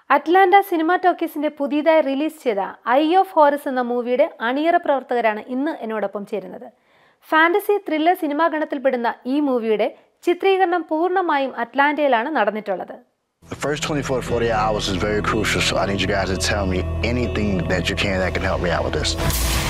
Atlanta cinema ടോക്കീസിന്റെ പുതിയതായി release ചെയ്ത I of Horus എന്ന മൂവിയുടെ അണിയറ പ്രവർത്തകരാണ് ഇന്ന് എന്നോടൊപ്പം ചേരുന്നത് ഫാന്റസി ത്രില്ലർ സിനിമാ ഗണത്തിൽപ്പെടുന്ന ഈ മൂവിയുടെ ചിത്രീകരണം പൂർണ്ണമായും അറ്റ്ലാന്റയിലാണ് നടന്നിട്ടുള്ളത് The first 24 to 48 hours is very crucial, so I need you guys to tell me anything that you can that can help me out with this.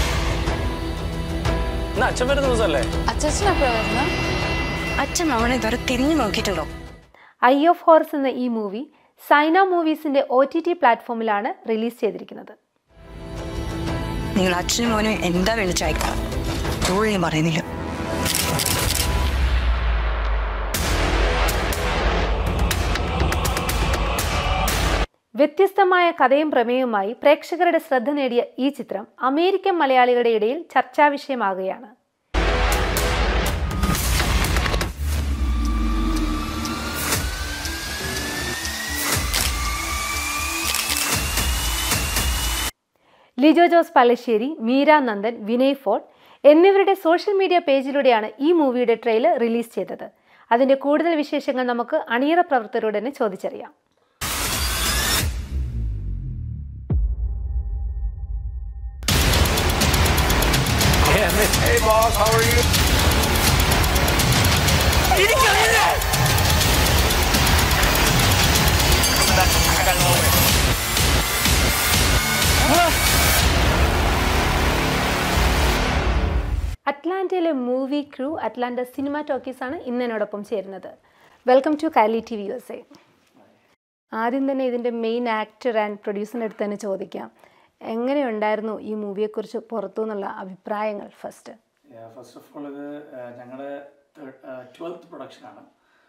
ഇന്ന് അച്ഛൻ വരുന്ന ദിവസമല്ലേ അച്ഛനെപ്പോഴാ വരുന്നത് അച്ഛൻ നമ്മളെ ഇതുവരെ തിരിഞ്ഞു നോക്കിയിട്ടുണ്ടോ ഐ ഓഫ് ഹോറസ് എന്ന ഈ മൂവി സൈന മൂവീസിന്റെ ഒ ടി ടി പ്ലാറ്റ്ഫോമിലാണ് റിലീസ് ചെയ്തിരിക്കുന്നത് നിങ്ങൾ അച്ഛനും മോനും എന്താ വിളിച്ചയക്കുക തൊഴിലും പറയുന്നില്ല വ്യത്യസ്തമായ കഥയും പ്രമേയവുമായി പ്രേക്ഷകരുടെ ശ്രദ്ധ നേടിയ ഈ ചിത്രം അമേരിക്കൻ മലയാളികളുടെ ഇടയിൽ ചർച്ചാ വിഷയമാകുകയാണ് ലിജോ ജോസ് പല്ലശ്ശേരി മീര നന്ദൻ വിനയ് ഫോർട്ട് എന്നിവരുടെ സോഷ്യൽ മീഡിയ പേജിലൂടെയാണ് ഈ മൂവിയുടെ ട്രെയിലർ റിലീസ് ചെയ്തത് അതിന്റെ കൂടുതൽ വിശേഷങ്ങൾ നമുക്ക് അണിയറ പ്രവർത്തകരോട് തന്നെ ചോദിച്ചറിയാം Hey boss, how are you? അറ്റ്ലാന്റയിലെ movie crew Atlanta cinema talkies ആണ് ഇന്ന് എന്നോടൊപ്പം ചേരുന്നത് വെൽക്കം ടു കാലി T V U S A ആദ്യം തന്നെ ഇതിൻ്റെ മെയിൻ ആക്ടർ ആൻഡ് പ്രൊഡ്യൂസറിൻ്റെ അടുത്ത് തന്നെ ചോദിക്കാം എങ്ങനെയുണ്ടായിരുന്നു ഈ മൂവിയെക്കുറിച്ച് പുറത്തു നിന്നുള്ള അഭിപ്രായങ്ങൾ ഫസ്റ്റ് ഫസ്റ്റ് ഓഫ് ഓൾ ഇത് ഞങ്ങളുടെ ട്വൽത്ത് പ്രൊഡക്ഷനാണ്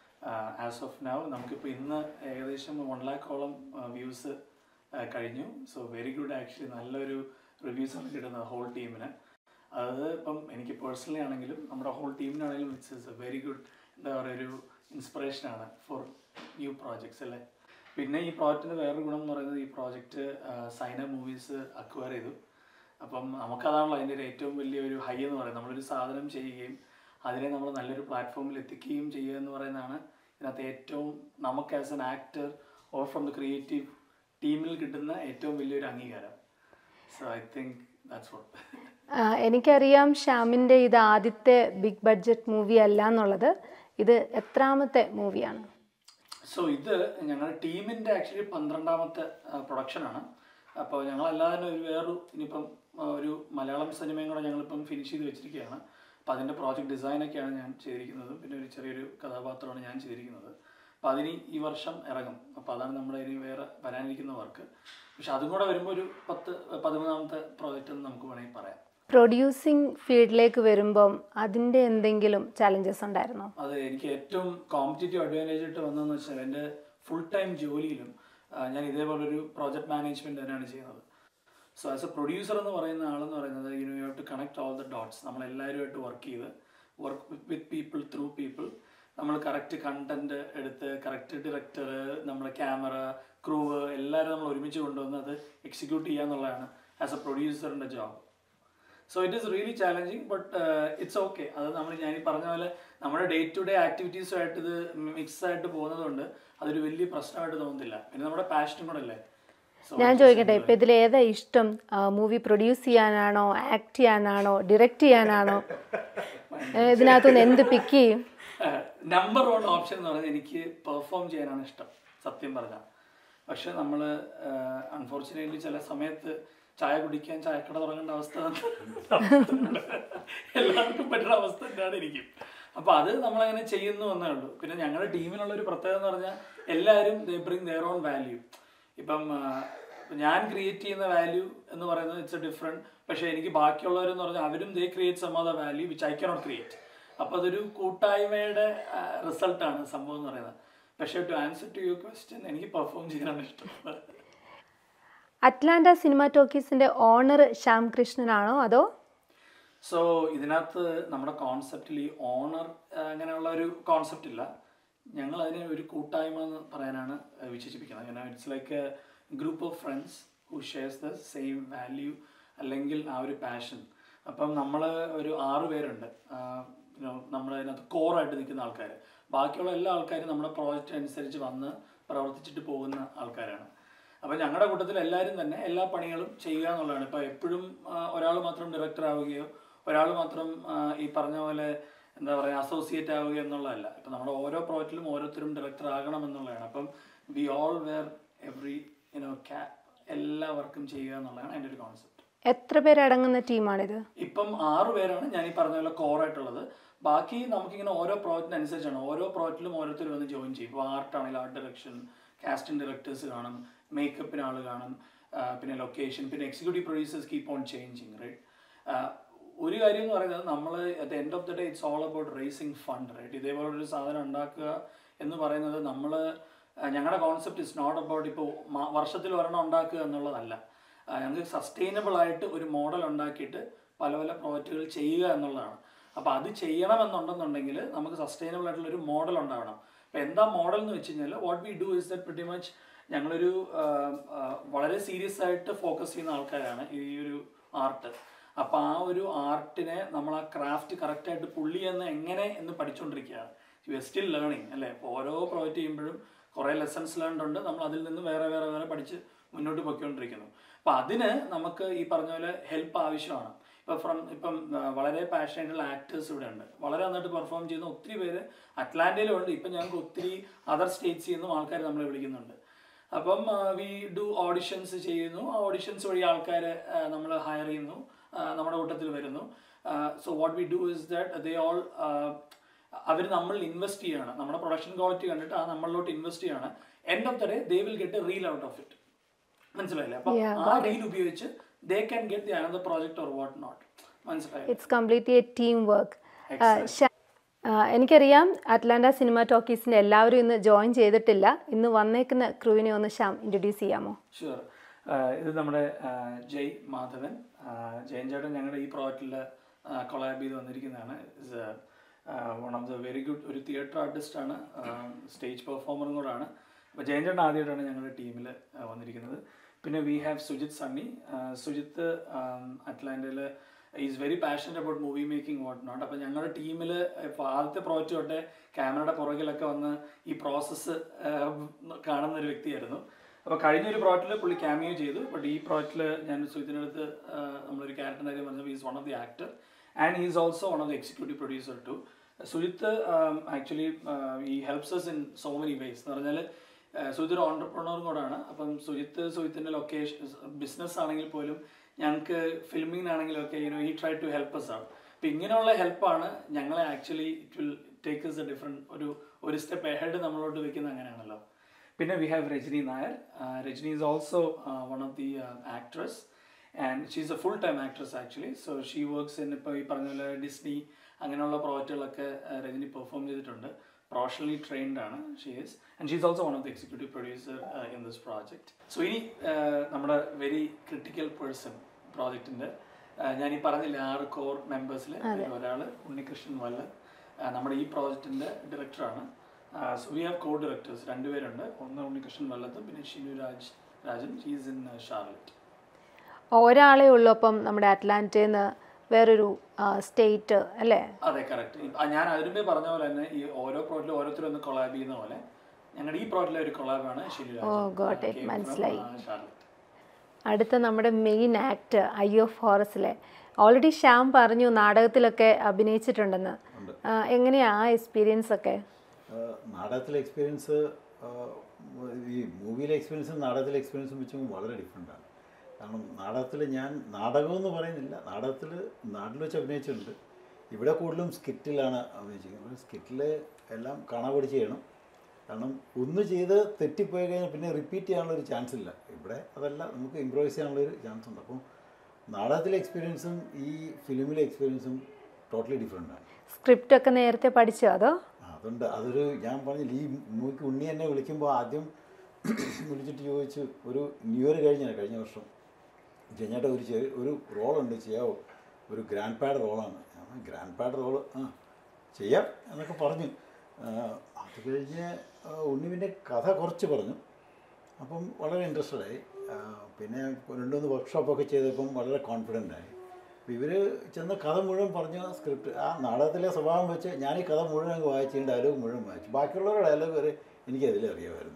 ആസ് ഓഫ് നൗ നമുക്കിപ്പോൾ ഇന്ന് ഏകദേശം വൺ ലാക്കോളം വ്യൂസ് കഴിഞ്ഞു സോ വെരി ഗുഡ് ആക്ച്വലി നല്ലൊരു റിവ്യൂസ് ആണ് കിട്ടുന്നത് ഹോൾ ടീമിന് അത് ഇപ്പം എനിക്ക് പേഴ്സണലി ആണെങ്കിലും നമ്മുടെ ഹോൾ ടീമിനാണെങ്കിലും it's is a very good എന്താ പറയുക ഒരു ഇൻസ്പിറേഷനാണ് ഫോർ ന്യൂ പ്രോജക്ട്സ് അല്ലേ പിന്നെ ഈ പ്രോജക്റ്റിന് വേറൊരു ഗുണം എന്ന് പറയുന്നത് ഈ പ്രോജക്റ്റ് സൈന മൂവീസ് അക്വയർ ചെയ്തു അപ്പം നമുക്കതാണല്ലോ അതിൻ്റെ ഒരു ഏറ്റവും വലിയ ഒരു ഹൈ എന്ന് പറയുന്നത് നമ്മളൊരു സാധനം ചെയ്യുകയും അതിനെ നമ്മൾ നല്ലൊരു പ്ലാറ്റ്ഫോമിൽ എത്തിക്കുകയും ചെയ്യുക എന്ന് പറയുന്നതാണ് ഇതിനകത്ത് ഏറ്റവും നമുക്ക് as an actor or from the creative ടീമിൽ കിട്ടുന്ന ഏറ്റവും വലിയൊരു അംഗീകാരം so I think that's what എനിക്കറിയാം ഷ്യാമിൻ്റെ ഇത് ആദ്യത്തെ ബിഗ് ബഡ്ജറ്റ് മൂവി അല്ല എന്നുള്ളത് ഇത് എത്രാമത്തെ മൂവിയാണ് സോ ഇത് ഞങ്ങളുടെ ടീമിൻ്റെ ആക്ച്വലി പന്ത്രണ്ടാമത്തെ പ്രൊഡക്ഷനാണ് അപ്പോൾ ഞങ്ങളല്ലാതെ തന്നെ ഒരു വേറൊരു ഇനിയിപ്പം ആ, ഒരു മലയാളം സിനിമയും കൂടെ ഞങ്ങളിപ്പം ഫിനിഷ് ചെയ്ത് വെച്ചിരിക്കുകയാണ് അപ്പോൾ അതിൻ്റെ പ്രോജക്റ്റ് ഡിസൈനൊക്കെയാണ് ഞാൻ ചെയ്തിരിക്കുന്നത് പിന്നെ ഒരു ചെറിയൊരു കഥാപാത്രമാണ് ഞാൻ ചെയ്തിരിക്കുന്നത് അപ്പോൾ അതിന് ഈ വർഷം ഇറങ്ങും അപ്പോൾ അതാണ് നമ്മുടെ ഇനി വേറെ വരാനിരിക്കുന്ന വർക്ക് പക്ഷെ അതും കൂടെ വരുമ്പോൾ ഒരു പത്ത് പതിമൂന്നാമത്തെ പ്രോജക്റ്റ് എന്ന് നമുക്ക് വേണമെങ്കിൽ പറയാം പ്രൊഡ്യൂസിങ് ഫീൽഡിലേക്ക് വരുമ്പം അതിൻ്റെ എന്തെങ്കിലും ചാലഞ്ചസ് ഉണ്ടായിരുന്നോ അത് എനിക്ക് ഏറ്റവും കോമ്പറ്റേറ്റീവ് അഡ്വാൻറ്റേജ് ആയിട്ട് വന്നതെന്ന് വെച്ചാൽ എൻ്റെ ഫുൾ ടൈം ജോലിയിലും ആ, ഞാൻ ഇതേപോലെ ഒരു പ്രോജക്റ്റ് മാനേജ്മെന്റ് തന്നെയാണ് ചെയ്യുന്നത് സോ ആസ് എ പ്രൊഡ്യൂസർ എന്ന് പറയുന്ന ആളെന്ന് പറയുന്നത് you you have to connect all the dots നമ്മൾ എല്ലാവരുമായിട്ട് വർക്ക് ചെയ്ത് work with people through people നമ്മൾ കറക്റ്റ് കണ്ടന്റ് എടുത്ത് കറക്റ്റ് ഡയറക്ടർ നമ്മുടെ ക്യാമറ ക്രൂവ് എല്ലാവരും നമ്മൾ ഒരുമിച്ച് കൊണ്ടുവന്ന് അത് എക്സിക്യൂട്ട് ചെയ്യുക എന്നുള്ളതാണ് ആസ് എ പ്രൊഡ്യൂസറിൻ്റെ job so it is really challenging but it's okay അത് നമ്മൾ ഞാൻ ഈ പറഞ്ഞ പോലെ നമ്മുടെ ഡേ ടു ഡേ ആക്ടിവിറ്റീസുമായിട്ട് ഇത് മിക്സ് ആയിട്ട് പോകുന്നതുകൊണ്ട് അതൊരു വലിയ പ്രശ്നമായിട്ട് തോന്നുന്നില്ല പിന്നെ നമ്മുടെ പാഷനും കൂടെ അല്ലേ So, ഞാൻ ചോദിക്കട്ടെ ഇപ്പം ഇതിൽ ഏതാ ഇഷ്ടം മൂവി പ്രൊഡ്യൂസ് ചെയ്യാനാണോ ആക്ട് ചെയ്യാനാണോ ഡയറക്റ്റ് ചെയ്യാനാണോ ഏ, ഇതിനകത്തുനിന്ന് എന്ത് പിക്ക് ചെയ്യും നമ്പർ വൺ ഓപ്ഷൻ എന്ന് പറയുന്നത് എനിക്ക് പെർഫോം ചെയ്യാനാണ് ഇഷ്ടം സത്യം പറഞ്ഞാൽ പക്ഷെ നമ്മൾ അൺഫോർച്ചുനേറ്റ്ലി ചില സമയത്ത് ചായ കുടിക്കാൻ ചായക്കട തുടങ്ങേണ്ട അവസ്ഥ എല്ലാവർക്കും പറ്റുന്ന അവസ്ഥ തന്നെയാണ് എനിക്കും അപ്പോൾ അത് നമ്മളങ്ങനെ ചെയ്യുന്നു എന്നേ ഉള്ളൂ പിന്നെ ഞങ്ങളുടെ ടീമിനുള്ള ഒരു പ്രത്യേകത എന്ന് പറഞ്ഞാൽ എല്ലാവരും they bring their own value ഇപ്പം ആ, ഞാൻ ക്രിയേറ്റ് ചെയ്യുന്ന വാല്യൂ എന്ന് പറയുന്നത് ഇറ്റ്സ് എ ഡിഫറെൻറ്റ് പക്ഷേ എനിക്ക് ബാക്കിയുള്ളവരെന്ന് പറഞ്ഞാൽ അവരും they create some of the value which I cannot create അപ്പോൾ അതൊരു കൂട്ടായ്മയുടെ റിസൾട്ടാണ് സംഭവം എന്ന് പറയുന്നത് പക്ഷേ to answer to your question എനിക്ക് പെർഫോം ചെയ്യാനാണ് ഇഷ്ടം അറ്റ്ലാന്റ സിനിമ ടോക്കീസിന്റെ ഓണർ ശ്യാം കൃഷ്ണനാണോ അതോ സോ ഇതിനകത്ത് നമ്മുടെ കോൺസെപ്റ്റിൽ ഈ ഓണർ അങ്ങനെയുള്ള ഒരു കോൺസെപ്റ്റ് ഇല്ല ഞങ്ങൾ അതിനെ ഒരു കൂട്ടായ്മ എന്ന് പറയാനാണ് ആ, വിശേഷിപ്പിക്കുന്നത് അങ്ങനെ it's like a group of friends who shares the same value അല്ലെങ്കിൽ ആ ഒരു പാഷൻ അപ്പം നമ്മൾ ഒരു ആറ് പേരുണ്ട് നമ്മൾ അതിനകത്ത് കോറായിട്ട് നിൽക്കുന്ന ആൾക്കാർ ബാക്കിയുള്ള എല്ലാ ആൾക്കാരും നമ്മുടെ പ്രോജക്റ്റ് അനുസരിച്ച് വന്ന് പ്രവർത്തിച്ചിട്ട് പോകുന്ന ആൾക്കാരാണ് അപ്പോൾ ഞങ്ങളുടെ കൂട്ടത്തിൽ എല്ലാവരും തന്നെ എല്ലാ പണികളും ചെയ്യുക എന്നുള്ളതാണ് ഇപ്പോൾ എപ്പോഴും ഒരാൾ മാത്രം ഡയറക്ടർ ആവുകയോ ഒരാൾ മാത്രം ആ, ഈ പറഞ്ഞ പോലെ എന്താ പറയുക അസോസിയേറ്റ് ആവുക എന്നുള്ളതല്ല ഇപ്പം നമ്മുടെ ഓരോ പ്രോജക്റ്റിലും ഓരോരുത്തരും ഡയറക്ടർ ആകണം എന്നുള്ളതാണ് അപ്പം we all were every you know ക്യാ എല്ലാ വർക്കും ചെയ്യുക എന്നുള്ളതാണ് എൻ്റെ ഒരു കോൺസെപ്റ്റ് എത്ര പേരടങ്ങുന്ന ടീമാണിത് ഇപ്പം ആറ് പേരാണ് ഞാൻ ഈ പറഞ്ഞ പോലെ core ആയിട്ടുള്ളത് ബാക്കി നമുക്കിങ്ങനെ ഓരോ പ്രോജക്റ്റിന് അനുസരിച്ചാണ് ഓരോ പ്രോജക്റ്റിലും ഓരോരുത്തർ വന്ന് ജോയിൻ ചെയ്യും ഇപ്പോൾ ആർട്ട് ആണെങ്കിൽ ആർട്ട് ഡയറക്ഷൻ കാസ്റ്റിംഗ് ഡയറക്ടേഴ്സ് കാണും മേക്കപ്പിന് ആൾ കാണും ആ, പിന്നെ ലൊക്കേഷൻ പിന്നെ executive producers keep on changing right ഒരു കാര്യം എന്ന് പറയുന്നത് നമ്മൾ at end of the day it's all about raising fund right ഇതേപോലെ ഒരു സാധനം ഉണ്ടാക്കുക എന്ന് പറയുന്നത് നമ്മൾ ഞങ്ങളുടെ കോൺസെപ്റ്റ് ഇസ് നോട്ട് അബൌട്ട് ഇപ്പോൾ വർഷത്തിൽ ഒരെണ്ണം ഉണ്ടാക്കുക എന്നുള്ളതല്ല ആ, ഞങ്ങൾക്ക് സസ്റ്റൈനബിൾ ആയിട്ട് ഒരു മോഡൽ ഉണ്ടാക്കിയിട്ട് പല പല പ്രോജക്റ്റുകൾ ചെയ്യുക എന്നുള്ളതാണ് അപ്പോൾ അത് ചെയ്യണമെന്നുണ്ടെന്നുണ്ടെങ്കിൽ നമുക്ക് സസ്റ്റൈനബിൾ ആയിട്ടുള്ള ഒരു മോഡൽ ഉണ്ടാവണം അപ്പോൾ എന്താ മോഡൽ എന്ന് വെച്ച് കഴിഞ്ഞാൽ what we do is that pretty much ഞങ്ങളൊരു ആ, ആ, വളരെ സീരിയസ് ആയിട്ട് ഫോക്കസ് ചെയ്യുന്ന ആൾക്കാരാണ് ഈ ഒരു ആർട്ട് അപ്പോൾ ആ ഒരു ആർട്ടിനെ നമ്മൾ ആ ക്രാഫ്റ്റ് കറക്റ്റായിട്ട് പുള്ളി എന്ന് എങ്ങനെ എന്ന് പഠിച്ചുകൊണ്ടിരിക്കുകയാണ് യു ആർ സ്റ്റിൽ ലേണിംഗ് അല്ലേ അപ്പോൾ ഓരോ പ്രോജക്റ്റ് ചെയ്യുമ്പോഴും കുറേ ലെസൺസ് ലേൺഡ് ഉണ്ട് നമ്മൾ അതിൽ നിന്ന് വേറെ വേറെ വേറെ പഠിച്ച് മുന്നോട്ട് പൊയ്ക്കൊണ്ടിരിക്കുന്നു അപ്പോൾ അതിന് നമുക്ക് ഈ പറഞ്ഞ പോലെ ഹെൽപ്പ് ആവശ്യമാണ് ഇപ്പോൾ ഫ്രം ഇപ്പം ആ, വളരെ പാഷനേറ്റുള്ള ആക്ടേഴ്സ് ഇവിടെ ഉണ്ട് വളരെ നന്നായിട്ട് പെർഫോം ചെയ്യുന്ന ഒത്തിരി പേര് അറ്റ്ലാന്റയിലും ഉണ്ട് ഇപ്പം ഞങ്ങൾക്ക് ഒത്തിരി അതർ സ്റ്റേറ്റ്സിൽ നിന്നും ആൾക്കാർ നമ്മളെ വിളിക്കുന്നുണ്ട് അപ്പം വി ഡു ഓഡിഷൻസ് ചെയ്യുന്നു ആ ഓഡിഷൻസ് വഴി ആൾക്കാരെ നമ്മൾ ഹയർ ചെയ്യുന്നു ആ, നമ്മുടെ കൂട്ടത്തിൽ വരുന്നു so what we do is that they all അവർ നമ്മൾ ഇൻവെസ്റ്റ് ചെയ്യാണ് നമ്മുടെ പ്രൊഡക്ഷൻ ക്വാളിറ്റി കണ്ടിട്ട് ആ നമ്മളിലോട്ട് ഇൻവെസ്റ്റ് ചെയ്യാണ് end of the day they will get a reel out of it മനസ്സിലായില്ലേ അപ്പൊ Yeah, ആ റീൽ ഉപയോഗിച്ച് they can get the another project or what not മനസ്സിലായി it's completely a team work എനിക്കറിയാം അറ്റ്ലാന്റ സിനിമ ടോക്കീസിൻ്റെ എല്ലാവരും ഇന്ന് ജോയിൻ ചെയ്തിട്ടില്ല ഇന്ന് വന്നേക്കുന്ന ക്രൂവിനെ ഒന്ന് ശ്യാം ഇൻട്രൊഡ്യൂസ് ചെയ്യാമോ ഷുവർ ഇത് നമ്മുടെ ആ, ജയ് മാധവൻ ആ, ജയൻ ചേട്ടൻ ഞങ്ങളുടെ ഈ പ്രോജക്റ്റിൽ കൊളാബ് ചെയ്ത് വന്നിരിക്കുന്നതാണ് is one of the very good ഒരു തിയേറ്റർ ആർട്ടിസ്റ്റാണ് സ്റ്റേജ് പെർഫോമറും കൂടാണ് അപ്പോൾ ജയൻ ചേട്ടൻ ആദ്യമായിട്ടാണ് ഞങ്ങളുടെ ടീമിൽ വന്നിരിക്കുന്നത് പിന്നെ വി ഹാവ് സുജിത് സണ്ണി ആ, സുജിത്ത് അറ്റ്ലാന്റയിൽ is very passionate about movie making what not അപ്പോൾ ഞങ്ങളുടെ ടീമിൽ ഇപ്പോൾ ആദ്യത്തെ പ്രോജക്റ്റ് തൊട്ടേ ക്യാമറയുടെ പുറകിലൊക്കെ വന്ന് ഈ പ്രോസസ്സ് കാണുന്ന ഒരു വ്യക്തിയായിരുന്നു അപ്പോൾ കഴിഞ്ഞൊരു പ്രോജക്റ്റിൽ പുള്ളി ക്യാമിയോ ചെയ്തു ബട്ട് ഈ പ്രോജക്റ്റിൽ ഞാൻ സുജിത്തിൻ്റെ അടുത്ത് ആ, നമ്മളൊരു ക്യാരക്ടറിൻ്റെ കാര്യം പറഞ്ഞപ്പോൾ is one of the actor and is also one of the executive producer to Sujith actually ഈ helps us in so many ways എന്ന് പറഞ്ഞാൽ സുജിത്ത് ഒരു ഓണ്ടർപ്രണറും കൂടാണ് അപ്പം സുജിത്ത് സുജിത്തിൻ്റെ ലൊക്കേഷൻ ബിസിനസ് ആണെങ്കിൽ പോലും ഞങ്ങൾക്ക് ഫിലിമിങ്ങിനാണെങ്കിലും ഒക്കെ യുനോ ഈ ട്രൈ ടു ഹെൽപ്പ് us ആണ് അപ്പം ഇങ്ങനെയുള്ള ഹെൽപ്പാണ് ഞങ്ങളെ actually it will take us a different ഒരു ഒരു സ്റ്റെപ്പ് എഹെഡ് നമ്മളോട്ട് വെക്കുന്നത് അങ്ങനെയാണല്ലോ പിന്നെ we have Rajani Nair Rajani is also one of the actress and she is a full time actress actually so she works in ഇപ്പോൾ ഈ പറഞ്ഞ പോലെ ഡിസ്നി അങ്ങനെയുള്ള പ്രോജക്റ്റുകളൊക്കെ രജനി പെർഫോം ചെയ്തിട്ടുണ്ട് പ്രൊഫഷണലി ട്രെയിൻഡ് ആണ് she is and she is also one of the executive producer in this project so ഇനി uh, നമ്മുടെ വെരി ക്രിട്ടിക്കൽ പേഴ്സൺ പ്രോജക്റ്റിൻ്റെ ഞാൻ ഈ പറഞ്ഞില്ല ആറ് കോർ മെമ്പേഴ്സിൽ ഒരാൾ ഉണ്ണികൃഷ്ണൻ വല്ല uh, നമ്മുടെ ഈ പ്രോജക്റ്റിൻ്റെ ഡയറക്ടറാണ് so we have co directors രണ്ടുപേരുണ്ട് ഒന്ന് ഉണ്ണികൃഷ്ണൻ വല്ലത്തും പിന്നെ Shinu Raj Rajan she's in Charlotte ഒരാളേ ഉള്ളൂ അപ്പം നമ്മുടെ അറ്റ്ലാന്റയിൽ നിന്ന് വേറൊരു സ്റ്റേറ്റ് അല്ലേ അതെ കറക്റ്റ് ഞാൻ അതിനുമ്പേ പറഞ്ഞ പോലെ തന്നെ ഈ ഓരോ പ്രോജക്റ്റിലും ഓരോരുത്തരും ഒന്ന് കൊളാബ് ചെയ്യുന്ന പോലെ ഞങ്ങളുടെ ഈ പ്രോജക്റ്റിലെ ഒരു കൊളാബാണ് Shinu Raj Oh, got it. മനസ്സിലായി. ഷാർലറ്റ് അടുത്ത നമ്മുടെ മെയിൻ ആക്ട് ഐ ഓഫ് ഫോറസ്റ്റിലെ ഓൾറെഡി ശ്യാം പറഞ്ഞു നാടകത്തിലൊക്കെ അഭിനയിച്ചിട്ടുണ്ടെന്ന് ആ, എങ്ങനെയാ ആ എക്സ്പീരിയൻസ് ഒക്കെ ആഹ് നാടകത്തിലെ എക്സ്പീരിയൻസ് ആഹ് ഈ മൂവിയിലെ എക്സ്പീരിയൻസും നാടകത്തിലെ എക്സ്പീരിയൻസും വെച്ചും വളരെ ഡിഫറെൻ്റ് ആണ് കാരണം നാടകത്തിൽ ഞാൻ നാടകമെന്ന് പറയുന്നില്ല നാടകത്തിൽ നാട്ടിൽ വെച്ച് അഭിനയിച്ചിട്ടുണ്ട് ഇവിടെ കൂടുതലും സ്കിറ്റിലാണ് അഭിനയിച്ചിരിക്കുന്നത് സ്കിറ്റിൽ എല്ലാം കാണാൻ പഠിച്ച് ചെയ്യണം കാരണം ഒന്ന് ചെയ്ത് തെറ്റിപ്പോയി കഴിഞ്ഞാൽ പിന്നെ റിപ്പീറ്റ് ചെയ്യാനുള്ള ഒരു ചാൻസ് ഇല്ല ഇവിടെ അതല്ല നമുക്ക് ഇമ്പ്രൂവൈസ് ചെയ്യാനുള്ള ഒരു ചാൻസ് ഉണ്ട് അപ്പം നാടകത്തിലെ എക്സ്പീരിയൻസും ഈ ഫിലിമിലെ എക്സ്പീരിയൻസും ടോട്ടലി ഡിഫറെൻ്റ് ആണ് സ്ക്രിപ്റ്റ് ഒക്കെ നേരത്തെ പഠിച്ചോ അതോ അതുണ്ട് അതൊരു ഞാൻ പറഞ്ഞില്ല ഈ മൂവിക്ക് ഉണ്ണി എന്നെ വിളിക്കുമ്പോൾ ആദ്യം വിളിച്ചിട്ട് ചോദിച്ചു ഒരു ന്യൂ ഇയർ കഴിഞ്ഞാണ് കഴിഞ്ഞ വർഷം ജഞ്ഞേട്ട ഒരു ചെറിയ ഒരു റോളുണ്ട് ചെയ്യാവോ ഒരു ഗ്രാൻഡ് പാഡ് റോളാണ് ഗ്രാൻഡ് പാഡ് റോള് ആ ചെയ്യാം എന്നൊക്കെ പറഞ്ഞു ആ, അത് കഴിഞ്ഞ് ആ, ഉണ്ണിവിൻ്റെ കഥ കുറച്ച് പറഞ്ഞു അപ്പം വളരെ ഇൻട്രസ്റ്റഡ് ആയി ആ, പിന്നെ രണ്ട് മൂന്ന് വർക്ക്ഷോപ്പൊക്കെ ചെയ്തപ്പം വളരെ കോൺഫിഡൻ്റ് ആയി അപ്പോൾ ഇവർ ചെന്ന് കഥ മുഴുവൻ പറഞ്ഞ സ്ക്രിപ്റ്റ് ആ നാടകത്തിലെ സ്വഭാവം വെച്ച് ഞാൻ ഈ കഥ മുഴുവൻ അങ്ങ് വായിച്ചു ഡയലോഗ് മുഴുവൻ വായിച്ചു ബാക്കിയുള്ളവരുടെ ഡയലോഗ് വരെ എനിക്കതിൽ അറിയാമായിരുന്നു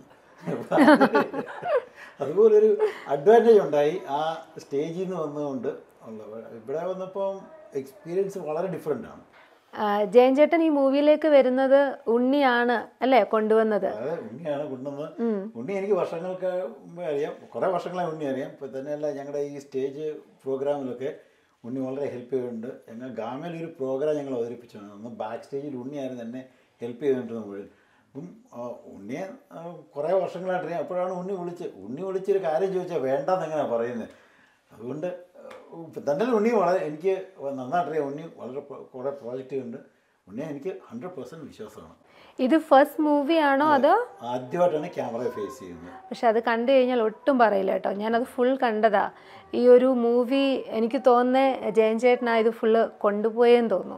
അതുപോലൊരു അഡ്വാൻറ്റേജ് ഉണ്ടായി ആ സ്റ്റേജിൽ നിന്ന് വന്നുകൊണ്ട് ഉള്ള ഇവിടെ വന്നപ്പം എക്സ്പീരിയൻസ് വളരെ ഡിഫറെൻ്റ് ആണ് ആ, ജയൻ ചേട്ടൻ ഈ മൂവിയിലേക്ക് വരുന്നത് ഉണ്ണിയാണ് അല്ലേ കൊണ്ടുവന്നത് അതായത് ഉണ്ണിയാണ് കൊണ്ടുവന്നത് ഉണ്ണി എനിക്ക് വർഷങ്ങൾക്ക് മുമ്പേ അറിയാം കുറേ വർഷങ്ങളായി ഉണ്ണി അറിയാം ഇപ്പം തന്നെയല്ല ഞങ്ങളുടെ ഈ സ്റ്റേജ് പ്രോഗ്രാമിലൊക്കെ ഉണ്ണി വളരെ ഹെൽപ്പ് ചെയ്തിട്ടുണ്ട് ഞങ്ങൾ ഗാമയിൽ ഒരു പ്രോഗ്രാം ഞങ്ങൾ അവതരിപ്പിച്ചാണ് അന്ന് ബാക്ക് സ്റ്റേജിൽ ഉണ്ണിയായിരുന്നു എന്നെ ഹെൽപ്പ് ചെയ്തിട്ടുണ്ട് മുഴുവൻ അപ്പം ആ, ഉണ്ണിയെ ആ, കുറേ വർഷങ്ങളായിട്ട് അറിയാം അപ്പോഴാണ് ഉണ്ണി വിളിച്ച് ഉണ്ണി വിളിച്ചൊരു കാര്യം ചോദിച്ചാൽ വേണ്ടെന്ന് എങ്ങനെയാണ് പറയുന്നത് അതുകൊണ്ട് ഇപ്പം തന്നെ ഉണ്ണി വളരെ എനിക്ക് നന്നായിട്ടറിയാം ഉണ്ണി വളരെ പ്ര- കുറേ പ്രോജക്റ്റുകളുണ്ട് ഉണ്ണിയെ എനിക്ക് ഹൺഡ്രഡ് പെർസെൻറ്റ് വിശ്വാസമാണ് ഇത് ഫസ്റ്റ് മൂവി ആണോ അതോ ആദ്യമായിട്ടാണ് ക്യാമറ ഫേസ് ചെയ്യുന്നത് പക്ഷെ അത് കണ്ടു കഴിഞ്ഞാൽ ഒട്ടും പറയില്ല കേട്ടോ ഞാനത് ഫുൾ കണ്ടതാ ഈ ഒരു മൂവി എനിക്ക് തോന്നുന്നേ ജയൻ ചേട്ടനാ ഇത് ഫുള്ള് കൊണ്ടുപോയെന്ന് തോന്നുന്നു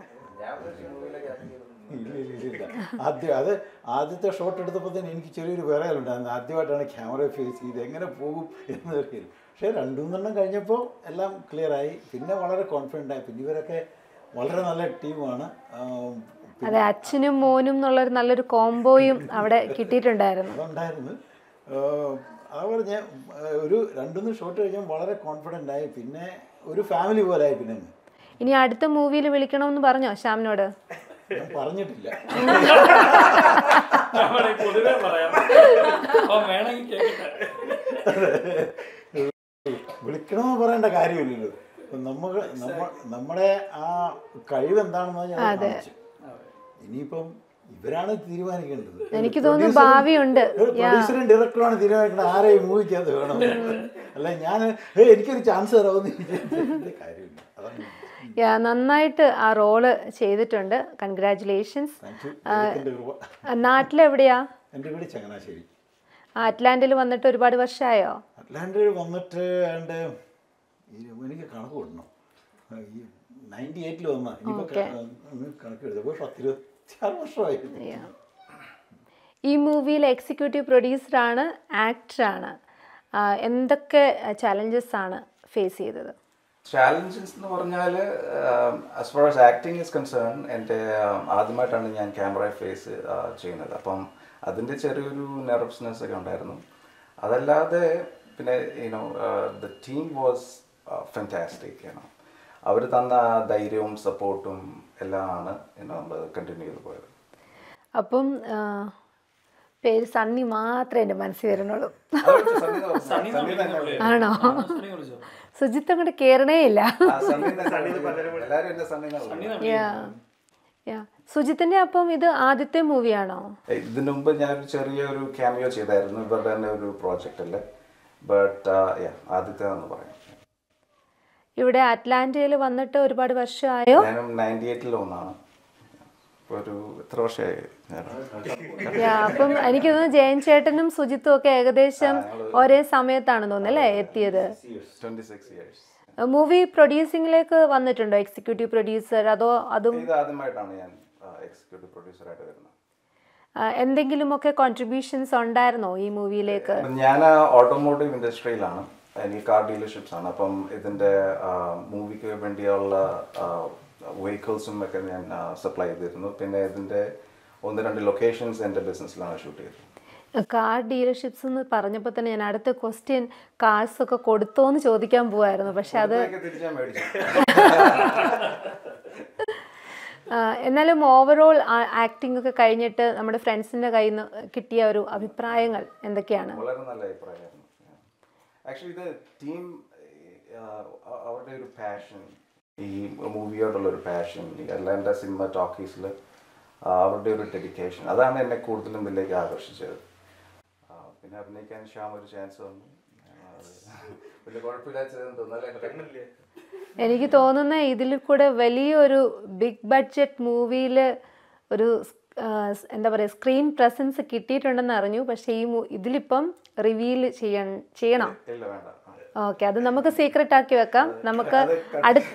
ഇല്ല, ഇല്ല, ഇല്ല. ആദ്യം അത് ആദ്യത്തെ ഷോട്ട് എടുത്തപ്പോൾ തന്നെ എനിക്ക് ചെറിയൊരു വിറയലുണ്ടായിരുന്നു ആദ്യമായിട്ടാണ് ക്യാമറ ഫേസ് ചെയ്ത് എങ്ങനെ പോകും എന്ന് അറിയില്ല പക്ഷേ രണ്ടു മൂന്നെണ്ണം കഴിഞ്ഞപ്പോൾ എല്ലാം ക്ലിയർ ആയി പിന്നെ വളരെ കോൺഫിഡൻ്റ് ആയി പിന്നെ ഇവരൊക്കെ വളരെ നല്ല ടീമാണ് അതെ അച്ഛനും മോനും എന്നുള്ളൊരു നല്ലൊരു കോംബോയും അവിടെ കിട്ടിയിട്ടുണ്ടായിരുന്നു അതുണ്ടായിരുന്നു അതുപോലെ ഞാൻ ആഹ്, ഒരു രണ്ടുമൂന്ന് ഷോട്ട് കഴിഞ്ഞാൽ വളരെ കോൺഫിഡൻ്റ് ആയി പിന്നെ ഒരു ഫാമിലി പോലെ ആയി പിന്നെ അങ്ങ്. ഇനി അടുത്ത മൂവിയിൽ വിളിക്കണമെന്ന് പറഞ്ഞോ ശ്യാമിനോട് ഞാൻ പറഞ്ഞിട്ടില്ല ഞാൻ വേണമെങ്കിൽ പൊതുവെ പറയാം അപ്പം വേണമെങ്കിൽ കേൾക്കട്ടെ വിളിക്കണമെന്ന് പറയേണ്ട കാര്യമില്ലല്ലോ ഇപ്പം നമുക്ക് നമ്മ നമ്മുടെ ആ കഴിവ് എന്താണെന്ന് ഞാൻ കാണിച്ചു ഇനിയിപ്പം ഇവരാണ് തീരുമാനിക്കേണ്ടത് എനിക്ക് തോന്നുന്നു ഭാവിയുണ്ട് പ്രൊഡ്യൂസറും ഡയറക്ടറുമാണ് തീരുമാനിക്കേണ്ടത് ആരെ ഈ മൂവിക്കകത്ത് വേണം അല്ല ഞാൻ ഏ എനിക്കൊരു ചാൻസ് തരാമെന്ന് വിചാരിച്ചിട്ട് കാര്യമില്ല അതാണ് യാ, നന്നായിട്ട് ആ റോള് ചെയ്തിട്ടുണ്ട് കൺഗ്രാറ്റുലേഷൻസ് താങ്ക് യു ദൈവത്തിൻ്റെ കൃപ നാട്ടിലെവിടെയാ എൻ്റെ വീട് ചങ്ങനാശ്ശേരി ആ, അറ്റ്ലാന്റിൽ വന്നിട്ട് ഒരുപാട് വർഷമായോ അറ്റ്ലാന്റയിൽ വന്നിട്ട് ഏണ്ട് ഈ എനിക്ക് കണക്ക് കൊടുക്കണം ആ, ഈ നയൻറ്റി എയ്റ്റിൽ വന്ന ഇനിയിപ്പോൾ കണക്ക് എഴുതാം പോയി പത്തിരുപത്തി ആറ് വർഷമായിരുന്നു Yeah. ഈ മൂവിയിൽ എക്സിക്യൂട്ടീവ് പ്രൊഡ്യൂസറാണ് ആക്ടറാണ് എന്തൊക്കെ ചലഞ്ചസ് ആണ് ഫേസ് ചെയ്തത് ചാലഞ്ചസ് എന്ന് പറഞ്ഞാൽ as far as acting is concern എൻ്റെ ആദ്യമായിട്ടാണ് ഞാൻ ക്യാമറ ഫേസ് ചെയ്യുന്നത് അപ്പം അതിൻ്റെ ചെറിയൊരു നെർവസ്നെസ് ഒക്കെ ഉണ്ടായിരുന്നു അതല്ലാതെ പിന്നെ you know the team was fantastic you know അവർ തന്ന ആ ധൈര്യവും സപ്പോർട്ടും എല്ലാം ആണ് യുനോ നമ്മൾ കണ്ടിന്യൂ ചെയ്ത് പോയത് അപ്പം ആ, പേര് സണ്ണി മാത്രമേ എൻ്റെ മനസ്സിൽ വരുന്നുള്ളൂ അതൊക്കെ സണ്ണി എന്ന് പറഞ്ഞാ- സണ്ണി സണ്ണി തന്നെ വിളിക്കും. ആണോ സണ്ണി വിളിച്ചോ? സുജിത്ത് അങ്ങോട്ട് കയറണേ ഇല്ല ആ, സണ്ണി തന്നെ വിളിക്കും. എല്ലാവരും എൻ്റെ സണ്ണി എന്നാ വിളിക്കുന്നത്. യാ യാ സുജിത്തിൻ്റെ അപ്പം ഇത് ആദ്യത്തെ മൂവിയാണോ ഇതിനു മുമ്പ് ഞാനൊരു ചെറിയൊരു ക്യാമിയോ ചെയ്തായിരുന്നു ഇവരുടെ തന്നെ ഒരു പ്രോജക്റ്റിൽ ബട്ട് ആദ്യത്തേതെന്ന് പറയാം ഇവിടെ അറ്റ്ലാന്റയിൽ വന്നിട്ട് ഒരുപാട് വർഷമായോ ഞാനും നയൻറ്റി എയ്റ്റിൽ ഒന്നാണ് ഇപ്പൊ ഒരു എത്ര വർഷമായി ഞാൻ യാ, അപ്പം എനിക്ക് തോന്നുന്നു ജയൻ ചേട്ടനും സുജിത്തും ഒക്കെ ഏകദേശം ഒരേ സമയത്താണ് തോന്നുന്നു അല്ലേ എത്തിയത് ട്വന്റി സിക്സ് ഇയേഴ്സ് മൂവി പ്രൊഡ്യൂസിംഗിലേക്ക് വന്നിട്ടുണ്ടോ എക്സിക്യൂട്ടീവ് പ്രൊഡ്യൂസർ അതോ അതും ഇത് ആദ്യമായിട്ടാണ് ഞാൻ എക്സിക്യൂട്ടീവ് പ്രൊഡ്യൂസറായിട്ട് വരുന്നത് ആ, എന്തെങ്കിലുമൊക്കെ കോൺട്രിബ്യൂഷൻസ് ഉണ്ടായിരുന്നോ ഈ മൂവിയിലേക്ക് ഞാൻ ഓട്ടോമോട്ടീവ് ഇൻഡസ്ട്രിയിലാണ് എനിക്ക് കാർ ഡീലർഷിപ്സ് ആണ് അപ്പം ഇതിൻ്റെ മൂവിക്ക് വേണ്ടിയുള്ള വെഹിക്കിൾസും ഒക്കെ ഞാൻ സപ്ലൈ ചെയ്തിരുന്നു പിന്നെ ഇതിൻ്റെ ഒന്ന് രണ്ട് ലൊക്കേഷൻസ് എൻ്റെ ബിസിനസ്സിലാണ് ഷൂട്ട് ചെയ്തത് കാർ ഡീലർഷിപ്സ് എന്ന് പറഞ്ഞപ്പോൾ തന്നെ ഞാൻ അടുത്ത ക്വസ്റ്റ്യൻ കാർസ് ഒക്കെ കൊടുത്തോന്ന് ചോദിക്കാൻ പോവായിരുന്നു പക്ഷെ അത് ഇതൊക്കെ തിരിച്ചാൽ മേടിച്ചു ആ, എന്നാലും ഓവറോൾ ആക്ടിംഗ് ഒക്കെ കഴിഞ്ഞിട്ട് നമ്മുടെ ഫ്രണ്ട്സിൻ്റെ കയ്യിൽ നിന്ന് കിട്ടിയ ഒരു അഭിപ്രായങ്ങൾ എന്തൊക്കെയാണ് വളരെ നല്ല അഭിപ്രായമായിരുന്നു ആക്ച്വലി ഇത് ടീം അവരുടെ ഒരു പാഷൻ ഈ മൂവിയോടുള്ള ഒരു പാഷൻ എല്ലാ എൻ്റെ സിനിമ ടോക്കീസിൽ അവരുടെ ഒരു ഡെഡിക്കേഷൻ അതാണ് എന്നെ കൂടുതലും ഇതിലേക്ക് ആകർഷിച്ചത് ആ, പിന്നെ അഭിനയിക്കാൻ ശ്യാം ഒരു ചാൻസ് തന്നു ആ, അത് വലിയ കുഴപ്പമില്ലാച്ചതെന്ന് തോന്നല്ലേ എനിക്ക് തോന്നുന്ന ഇതിൽ കൂടെ വലിയൊരു ബിഗ് ബഡ്ജറ്റ് മൂവിയിൽ ഒരു ആ, സ് എന്താ പറയുക സ്ക്രീൻ പ്രസൻസ് കിട്ടിയിട്ടുണ്ടെന്ന് അറിഞ്ഞു പക്ഷേ ഈ മൂ- ഇതിലിപ്പം റിവീൽ ചെയ്യൺ ചെയ്യണോ ഇല്ല വേണ്ട ആ. ഓക്കെ അത് നമുക്ക് സീക്രട്ട് ആക്കി വെക്കാം നമുക്ക് അടുത്ത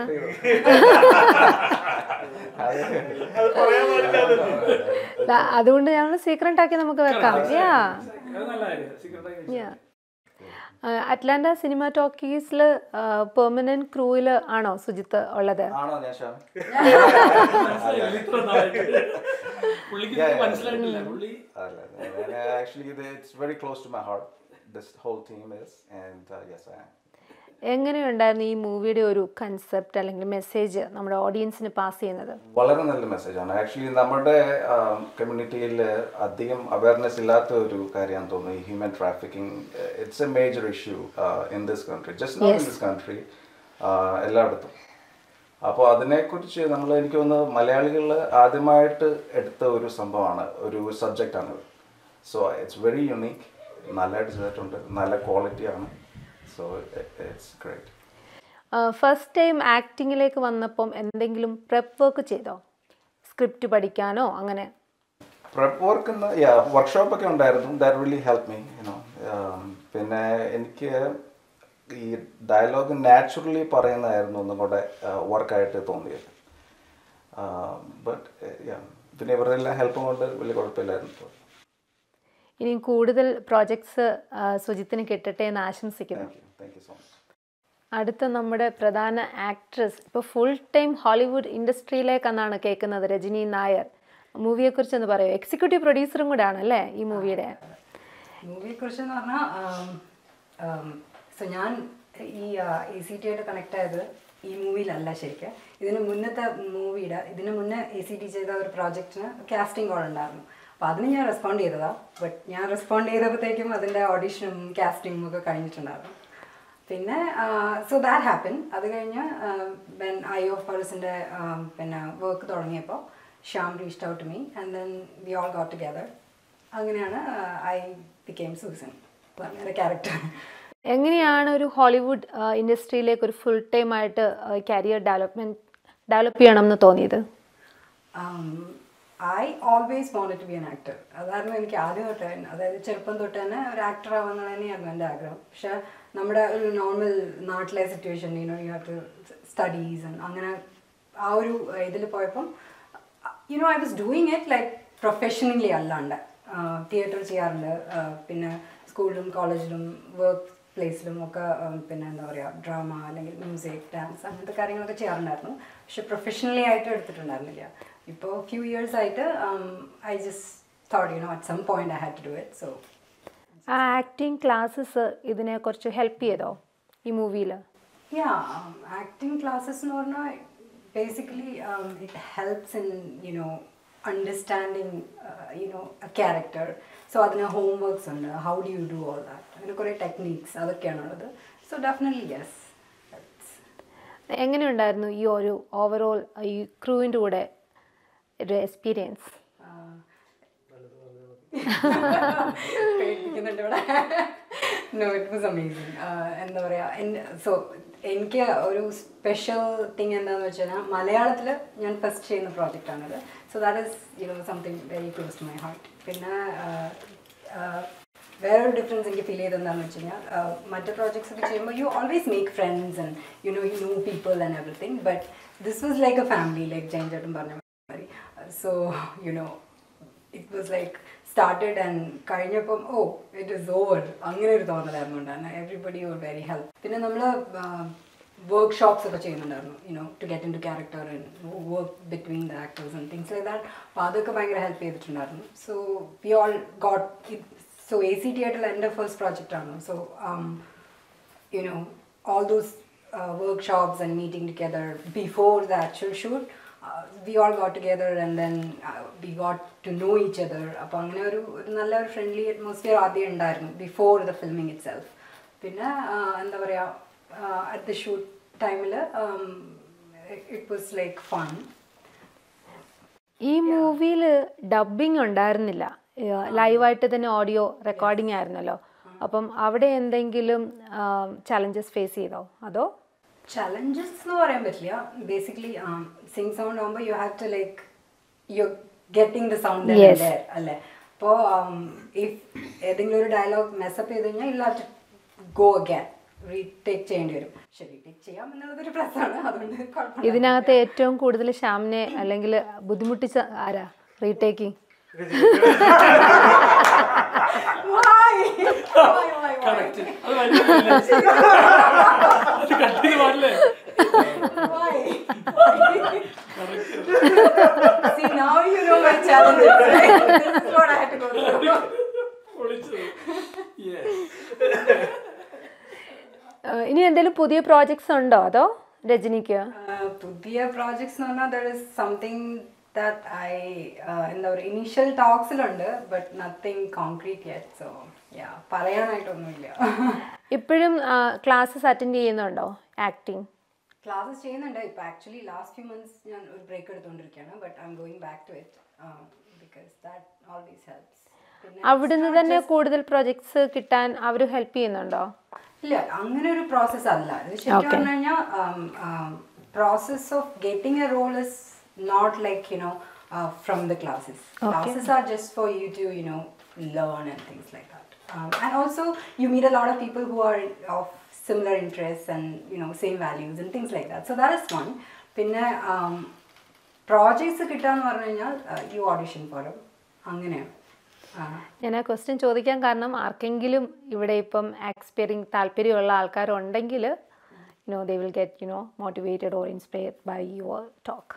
ആ, അതുകൊണ്ട് ഞങ്ങൾ സീക്രട്ട് ആക്കി നമുക്ക് വെക്കാം യാ അത് നല്ല കാര്യം സീക്രട്ട് ആയി യാ അറ്റ്ലാന്റ സിനിമ ടോക്കീസിൽ പെർമനന്റ് ക്രൂവിൽ ആണോ സുജിത്ത് ഉള്ളത് ആണോ ഞാൻ ശ്യാം മനസ്സിലായില്ല, ഇത്ര നാളായിട്ട് പുള്ളിക്ക് Yeah, ഇത് yeah, മനസ്സിലായിട്ടില്ല പുള്ളി അല്ല, and actually it- it's very close to my heart. This whole team is, and uh, yes, I am. എങ്ങനെയുണ്ടായിരുന്നു ഈ മൂവിയുടെ ഒരു കൺസെപ്റ്റ് അല്ലെങ്കിൽ മെസ്സേജ് നമ്മുടെ ഓഡിയൻസിന് പാസ് ചെയ്യുന്നത് വളരെ നല്ല മെസ്സേജാണ് ആക്ച്വലി നമ്മുടെ കമ്മ്യൂണിറ്റിയിൽ അധികം അവയർനെസ് ഇല്ലാത്ത ഒരു കാര്യമാണെന്ന് തോന്നുന്നു ഈ human trafficking it's a major issue in this country just not in this country എല്ലായിടത്തും അപ്പോൾ അതിനെക്കുറിച്ച് നമ്മൾ എനിക്ക് തോന്നുന്നു മലയാളികൾ ആദ്യമായിട്ട് എടുത്ത ഒരു സംഭവമാണ് ഒരു സബ്ജക്റ്റാണ് സോ ഇറ്റ്സ് വെരി യുണീക്ക് നല്ലതായിട്ട് ചെയ്തിട്ടുണ്ട് നല്ല ക്വാളിറ്റിയാണ് so it's great first time ആക്ടിങ്ങിലേക്ക് വന്നപ്പം എന്തെങ്കിലും പ്രെപ്പ് വർക്ക് ചെയ്തോ സ്ക്രിപ്റ്റ് പഠിക്കാനോ അങ്ങനെ പ്രെപ്പ് വർക്ക് വർക്ക്ഷോപ്പ് ഒക്കെ ഉണ്ടായിരുന്നു that really help me you know പിന്നെ എനിക്ക് ഈ ഡയലോഗ് നാച്ചുറലി പറയുന്നതായിരുന്നു ഒന്നും കൂടെ വർക്കായിട്ട് തോന്നിയത് ബട്ട് പിന്നെ ഇവരുടെ എല്ലാം ഹെൽപ്പും കൊണ്ട് വലിയ കുഴപ്പമില്ലായിരുന്നു ഇനി കൂടുതൽ പ്രോജക്ട്സ് സുജിത്തിന് കിട്ടട്ടെ എന്ന് ആശംസിക്കുന്നു thank you thank you so much അടുത്ത നമ്മുടെ പ്രധാന ആക്ട്രസ് ഇപ്പോൾ ഫുൾ ടൈം ഹോളിവുഡ് ഇൻഡസ്ട്രിയിലേക്കെന്നാണ് കേൾക്കുന്നത് രജനി നായർ മൂവിയെക്കുറിച്ച് ഒന്ന് പറയോ എക്സിക്യൂട്ടീവ് പ്രൊഡ്യൂസറും കൂടെ ആണല്ലേ ഈ മൂവിയുടെ മൂവിയെ കുറിച്ച് എന്ന് പറഞ്ഞാൽ സോ ഞാൻ ഈ എ സി ടി ആയിട്ട് കണക്ട് ആയത് ഈ മൂവിയിലല്ല ശരിക്കും ഇതിന് മുന്നത്തെ മൂവിയുടെ ഇതിന് മുന്നേ എ സി ടി ചെയ്ത ഒരു പ്രോജക്റ്റിന് കാസ്റ്റിംഗ് കോൾ ഉണ്ടായിരുന്നു അപ്പോൾ അതിന് ഞാൻ റെസ്പോണ്ട് ചെയ്തതാ ബട്ട് ഞാൻ റെസ്പോണ്ട് ചെയ്തപ്പോഴത്തേക്കും അതിൻ്റെ ഓഡീഷനും കാസ്റ്റിംഗും ഒക്കെ കഴിഞ്ഞിട്ടുണ്ടായിരുന്നു പിന്നെ സോ ദാറ്റ് ഹാപ്പൻ അത് കഴിഞ്ഞ് വെൻ ഐ ഓഫ് പൾസിൻ്റെ പിന്നെ വർക്ക് തുടങ്ങിയപ്പോൾ Shyam reached out me and then we all got together അങ്ങനെയാണ് ഐ ബിക്കെയിം സൂസൻ അങ്ങനെ ക്യാരക്ടർ എങ്ങനെയാണ് ഒരു ഹോളിവുഡ് ഇൻഡസ്ട്രിയിലേക്ക് ഒരു ഫുൾ ടൈം ആയിട്ട് കരിയർ ഡെവലപ്മെന്റ് ഡെവലപ്പ് ചെയ്യണം എന്ന് തോന്നിയത് I always wanted to be an actor അതായിരുന്നു എനിക്ക് ആദ്യം തൊട്ട് തന്നെ അതായത് ചെറുപ്പം തൊട്ട് തന്നെ ഒരു ആക്ടർ ആവുന്നത് തന്നെയായിരുന്നു എൻ്റെ ആഗ്രഹം പക്ഷെ നമ്മുടെ ഒരു നോർമൽ നാട്ടിലെ situation you know you have to studies അങ്ങനെ ആ ഒരു ഇതിൽ പോയപ്പം you know I was doing it like professionally അല്ലാണ്ട് തിയേറ്റർ ചെയ്യാറുണ്ട് ആ, പിന്നെ സ്കൂളിലും കോളേജിലും വർക്ക് പ്ലേസിലും ഒക്കെ ഉം, പിന്നെ എന്താ പറയുക ഡ്രാമ അല്ലെങ്കിൽ മ്യൂസിക് ഡാൻസ് അങ്ങനത്തെ കാര്യങ്ങളൊക്കെ ചെയ്യാറുണ്ടായിരുന്നു പക്ഷെ പ്രൊഫഷണലി ആയിട്ട് എടുത്തിട്ടുണ്ടായിരുന്നില്ല ഇപ്പോൾ ഫ്യൂ ഇയേഴ്സ് ആയിട്ട് I just thought you know at some point I had to do it so ആ ആക്ടിങ് ക്ലാസ്സസ് ഇതിനെ കുറച്ച് ഹെൽപ്പ് ചെയ്തോ ഈ മൂവിയിൽ Yeah, um, acting classes എന്ന് പറഞ്ഞാൽ basically um, it helps in you know understanding uh, you know a character. So അതിന് homeworks ഉണ്ട് how do you do all that അങ്ങനെ കുറേ ടെക്നീക്സ് അതൊക്കെയാണുള്ളത് സോ ഡെഫിനറ്റ്ലി യെസ് എങ്ങനെയുണ്ടായിരുന്നു ഈ ഒരു ഓവറോൾ ഈ ക്രൂവിൻ്റെ കൂടെ ഒരു എക്സ്പീരിയൻസ് പേടിപ്പിക്കുന്നുണ്ട് ഇവിടെ നോ ഇറ്റ് വാസ് അമേസിങ് എന്താ പറയുക സോ എനിക്ക് ഒരു സ്പെഷ്യൽ തിങ് എന്താണെന്ന് വെച്ച് കഴിഞ്ഞാൽ മലയാളത്തിൽ ഞാൻ ഫസ്റ്റ് ചെയ്യുന്ന പ്രോജക്റ്റാണിത് so that is you know something very close to my heart പിന്നെ ആഹ്, ആഹ്, വേറൊരു ഡിഫറൻസ് എനിക്ക് ഫീൽ ചെയ്തെന്താണെന്ന് വെച്ച് കഴിഞ്ഞാൽ ആഹ്, മറ്റ് പ്രോജക്ട്സ് ഒക്കെ ചെയ്യുമ്പോൾ you always make friends and you know you know people and everything but this was like a family like Jain ചേട്ടൻ പറഞ്ഞ മാതിരി so you know it was like started and കഴിഞ്ഞപ്പം ഓ ഇറ്റ് ഇസ് ഓവർ അങ്ങനെ ഒരു തോന്നലായിരുന്നു ഉണ്ടായിരുന്നു everybody or very help പിന്നെ നമ്മൾ work workshops ഒക്കെ ചെയ്യുന്നുണ്ടായിരുന്നു you know to get into character work between the actors and things like that അപ്പോൾ അതൊക്കെ ഭയങ്കര ഹെൽപ്പ് ചെയ്തിട്ടുണ്ടായിരുന്നു so we all got so A C T ആയിട്ടുള്ള എൻ്റെ ഫസ്റ്റ് പ്രോജക്റ്റാണ് so you know, all those uh, workshops and meeting together before the actual shoot, uh, we all got together and then uh, we got to know each other. അപ്പോൾ അങ്ങനെ ഒരു ഒരു നല്ല ഒരു friendly atmosphere ആദ്യം ഉണ്ടായിരുന്നു before the filming itself പിന്നെ uh, എന്താ പറയുക അറ്റ് ദ ഷൂട്ട് ടൈമിൽ ഇറ്റ് വാസ് ലൈക്ക് ഫൺ ഈ മൂവിയിൽ ഡബിങ് ഉണ്ടായിരുന്നില്ല ലൈവായിട്ട് തന്നെ ഓഡിയോ റെക്കോർഡിംഗ് ആയിരുന്നല്ലോ അപ്പം അവിടെ എന്തെങ്കിലും ചലഞ്ചസ് ഫേസ് ചെയ്തോ അതോ ചലഞ്ചസ് എന്ന് പറയാൻ പറ്റില്ല ബേസിക്കലി സിംഗ് സൗണ്ട് ആകുമ്പോൾ you have to like you getting the sound Yes. അല്ലേ അപ്പോൾ ഇഫ് ഏതെങ്കിലും ഒരു ഡയലോഗ് മെസ്സപ്പ് ചെയ്ത് കഴിഞ്ഞാൽ ഇല്ല ടു ഗോ അഗൈൻ റീടേക്ക് ചെയ്യേണ്ടി വരും പക്ഷെ റീടേക്ക് ചെയ്യാം എന്നുള്ളതൊരു പ്രശ്നമാണ് അതുകൊണ്ട് കുഴപ്പമില്ല ഇതിനകത്ത് ഏറ്റവും കൂടുതൽ ശ്യാമിനെ അല്ലെങ്കിൽ ബുദ്ധിമുട്ടിച്ച ആരാ retaking Why? Why, why, why? Correct അത് വലിയ തെറ്റല്ലേ? അത് കട്ട് ചെയ്ത് പാടില്ലേ Why? See, now you know my challenges. Right? This is what I had to go through. പൊളിച്ചത് Yes. ആ, ഇനി എന്തെങ്കിലും പുതിയ പ്രോജക്ട്സ് ഉണ്ടോ അതോ രജനിക്ക് Uh, പുതിയ പ്രോജക്ട്സ് എന്ന് പറഞ്ഞാൽ there is something that I എന്താ പറയുക ഇനീഷ്യൽ ടോക്സിലുണ്ട് but nothing concrete yet so yeah പറയാനായിട്ടൊന്നുമില്ല ഇപ്പോഴും ക്ലാസ്സസ് അറ്റൻഡ് ചെയ്യുന്നുണ്ടോ ആക്ടിങ് ക്ലാസ്സസ് ചെയ്യുന്നുണ്ട് ഇപ്പം ആക്ച്വലി ലാസ്റ്റ് ഫ്യൂ മന്ത്സ് ഞാൻ ഒരു ബ്രേക്ക് എടുത്തുകൊണ്ടിരിക്കുകയാണ് but I'm going back to it because that always helps അവിടുന്ന് തന്നെ കൂടുതൽ പ്രൊജക്ട്സ് കിട്ടാൻ അവർ ഹെൽപ്പ് ചെയ്യുന്നുണ്ടോ ഇല്ല അങ്ങനെ ഒരു പ്രോസസ്സ് അല്ല ഇത് ശരിക്കും പറഞ്ഞു കഴിഞ്ഞാൽ process of getting a role is not like you know from the classes classes are just for you to you know learn and things like that and also you meet a lot of people who are of similar interest and you know same values and things like that so that is one പിന്നെ projects കിട്ടാന്ന് പറഞ്ഞു കഴിഞ്ഞാൽ U audition four അങ്ങനെയാണ് ആ ഞാൻ ആ question ചോദിക്കാൻ കാരണം ആർക്കെങ്കിലും ഇവിടെ ഇപ്പം എക്സ്പീരിയൻ താല്പര്യമുള്ള ആൾക്കാരുണ്ടെങ്കിൽ you know they will get you know motivated or inspired by your talk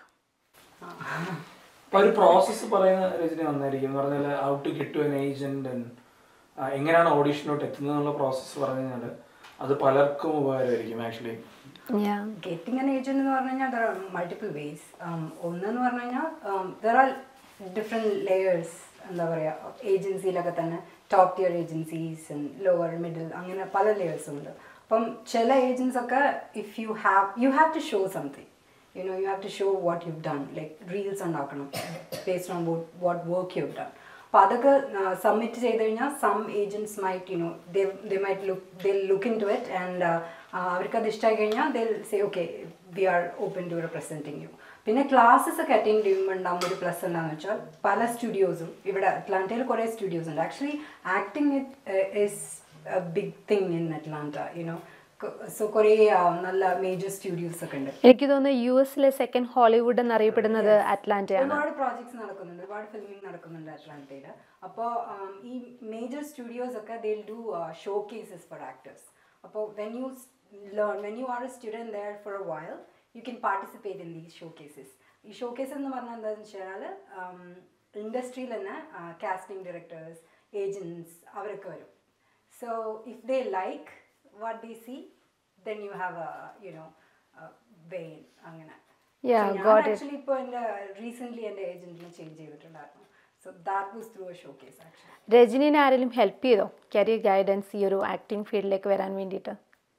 അപ്പൊ ഒരു പ്രോസസ്സ് പറയുന്ന രചന നന്നായിരിക്കും എന്ന് പറഞ്ഞാൽ how to get to an agent എങ്ങനെയാണ് ഓഡീഷനിലോട്ട് എത്തുന്നത് എന്നുള്ള പ്രോസസ്സ് പറഞ്ഞു കഴിഞ്ഞാൽ അത് പലർക്കും ഉപകാരമായിരിക്കും ആക്ച്വലി ഗെറ്റിംഗ് ആൻ ഏജന്റ് എന്ന് പറഞ്ഞു കഴിഞ്ഞാൽ ദർ ആർ മൾട്ടിപ്പിൾ വേസ് ഒന്നെന്ന് പറഞ്ഞു കഴിഞ്ഞാൽ ദർ ആർ ഡിഫറെൻറ്റ് ലെയേഴ്സ് എന്താ പറയുക ഏജൻസിയിലൊക്കെ തന്നെ top tier agencies lower middle അങ്ങനെ പല ലേയേഴ്സും ഉണ്ട് അപ്പം ചില ഏജൻസ് ഒക്കെ if you have you have to show something you know you have to show what you done like reels ഉണ്ടാക്കണം based on what work you done അപ്പോൾ അതൊക്കെ സബ്മിറ്റ് ചെയ്ത് കഴിഞ്ഞാൽ some agents might you know they they might look they look into it and അവർക്ക് അത് ഇഷ്ടമായി കഴിഞ്ഞാൽ they say okay V are open to representing you പിന്നെ classes ഒക്കെ അറ്റൻഡ് ചെയ്യുമ്പോൾ ഉണ്ടാകുമ്പോൾ ഒരു പ്ലസ് എന്താണെന്ന് വെച്ചാൽ പല സ്റ്റുഡിയോസും ഇവിടെ അറ്റ്ലാന്റയിൽ കുറേ സ്റ്റുഡിയോസ് ഉണ്ട് actually acting it is a big thing in Atlanta you know so കുറേ നല്ല മേജർ സ്റ്റുഡിയോസ് ഒക്കെ ഉണ്ട് എനിക്ക് തോന്നുന്നു യു എസിലെ സെക്കൻഡ് ഹോളിവുഡ് എന്നറിയപ്പെടുന്നത് അറ്റ്ലാന്റയാണ് ഒരുപാട് പ്രോജക്ട്സ് നടക്കുന്നുണ്ട് ഒരുപാട് ഫിലിമിംഗ് നടക്കുന്നുണ്ട് അറ്റ്ലാന്റയിൽ അപ്പോൾ ഈ മേജർ സ്റ്റുഡിയോസ് ഒക്കെ they do showcases for actors അപ്പോൾ when you learn when you are a student there for a while you can participate in these showcases ഈ ഷോ കേസ് എന്ന് പറഞ്ഞാൽ എന്താണെന്ന് വെച്ച് കഴിഞ്ഞാൽ ഇൻഡസ്ട്രിയിൽ തന്നെ കാസ്റ്റിംഗ് ഡയറക്ടേഴ്സ് ഏജൻസ് അവരൊക്കെ വരും so if they like what they see then you have a you know way in അങ്ങനെ Yeah, So ഞാൻ got it. ആക്ച്വലി ഇപ്പോൾ എൻ്റെ റീസെൻ്റ്ലി എൻ്റെ ഏജൻറ്റിനെ ചേഞ്ച് ചെയ്തിട്ടുണ്ടായിരുന്നു so that was through a showcase actually രജനീനെ ആരെങ്കിലും ഹെൽപ്പ് ചെയ്തോ കരിയർ ഗൈഡൻസ് ഈ ഒരു ആക്ടിങ് ഫീൽഡിലേക്ക് വരാൻ വേണ്ടിയിട്ട്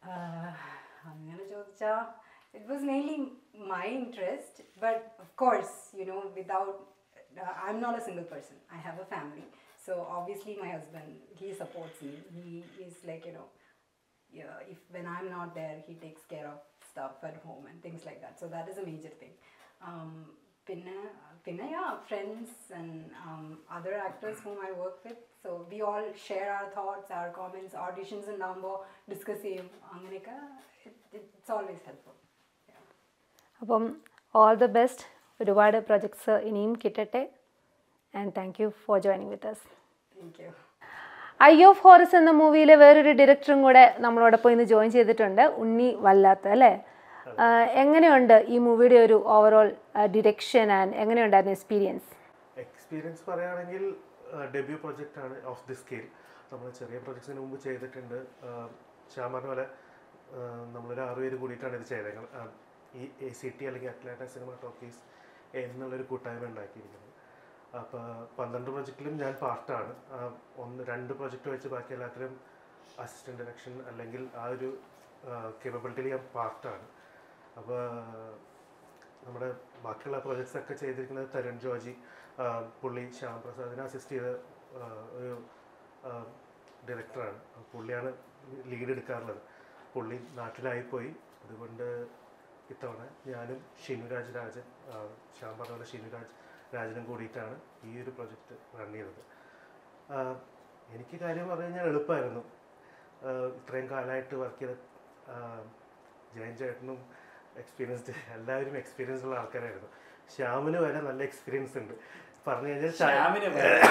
അങ്ങനെ ചോദിച്ചാൽ it was mainly my interest but of course you know without I'm not a single person I have a family so obviously my husband he supports me he is like you know if when I'm not there, he takes care of stuff at home and things like that. So that is a major thing. Um, pinna, pinna, yeah, friends and um, other actors whom I work with. So we all share our thoughts, our comments, auditions and number, discuss ചെയ്യും അങ്ങനെയൊക്കെ it, it's always helpful. Yeah. അപ്പം all the best ഒരുപാട് projects ഇനിയും കിട്ടട്ടെ and thank you for joining with us Thank you. Eye of Horus എന്ന മൂവിയിലെ വേറൊരു ഡയറക്ടറും കൂടെ നമ്മളോടൊപ്പം ഇന്ന് ജോയിൻ ചെയ്തിട്ടുണ്ട് ഉണ്ണി വല്ലാത്ത അല്ലേ ആ, എങ്ങനെയുണ്ട് ഈ മൂവിയുടെ ഒരു ഓവറോൾ ഡിറക്ഷൻ ആൻഡ് എങ്ങനെയുണ്ടായിരുന്നു എക്സ്പീരിയൻസ് എക്സ്പീരിയൻസ് പറയുകയാണെങ്കിൽ ഡെബ്യൂ പ്രൊജക്റ്റാണ് ഓഫ് ദി സ്കെയിൽ നമ്മൾ ചെറിയ പ്രൊജക്ട്സിന് മുമ്പ് ചെയ്തിട്ടുണ്ട് ശ്യാം പറഞ്ഞ പോലെ ആ, നമ്മളൊരു ആറുപേര് കൂടിയിട്ടാണ് ഇത് ചെയ്തത് ആ, ഈ എ സി ടി അല്ലെങ്കിൽ അറ്റ്ലാന്റ സിനിമ ടോക്കീസ് എന്നുള്ളൊരു കൂട്ടായ്മ ഉണ്ടാക്കിയിരിക്കുന്നത് അപ്പോൾ പന്ത്രണ്ട് പ്രൊജക്റ്റിലും ഞാൻ പാർട്ടാണ് ഒന്ന് രണ്ട് പ്രൊജക്റ്റ് വെച്ച് ബാക്കി എല്ലാത്തിലും അസിസ്റ്റൻറ്റ് ഡയറക്ഷൻ അല്ലെങ്കിൽ ആ ഒരു കേപ്പബിലിറ്റിയിൽ ഞാൻ പാർട്ടാണ് അപ്പോൾ നമ്മുടെ ബാക്കിയുള്ള പ്രോജക്ട്സ് ഒക്കെ ചെയ്തിരിക്കുന്നത് തരുൺ ജോജി ആ, പുള്ളി ശ്യാം പ്രസാദിനെ അസിസ്റ്റ് ചെയ്ത ആ, ഒരു ഡയറക്ടറാണ് പുള്ളിയാണ് ലീഡ് എടുക്കാറുള്ളത് പുള്ളി നാട്ടിലായിപ്പോയി അതുകൊണ്ട് ഇത്തവണ ഞാനും ഷിനുരാജ് രാജൻ ആ, ശ്യാം പറഞ്ഞ പോലെ ഷിനുരാജ് രാജനും കൂടിയിട്ടാണ് ഈ ഒരു പ്രൊജക്റ്റ് റൺ ചെയ്തത് ആ, എനിക്ക് കാര്യം പറഞ്ഞു കഴിഞ്ഞാൽ എളുപ്പമായിരുന്നു ആ, ഇത്രയും കാലമായിട്ട് വർക്ക് ചെയ്ത ആ, ജയൻ ചേട്ടനും എക്സ്പീരിയൻസ്ഡ് എല്ലാവരും എക്സ്പീരിയൻസ് ഉള്ള ആൾക്കാരായിരുന്നു ശ്യാമിന് വരെ നല്ല എക്സ്പീരിയൻസ് ഉണ്ട് പറഞ്ഞു കഴിഞ്ഞാൽ ചായ- ശ്യാമിന്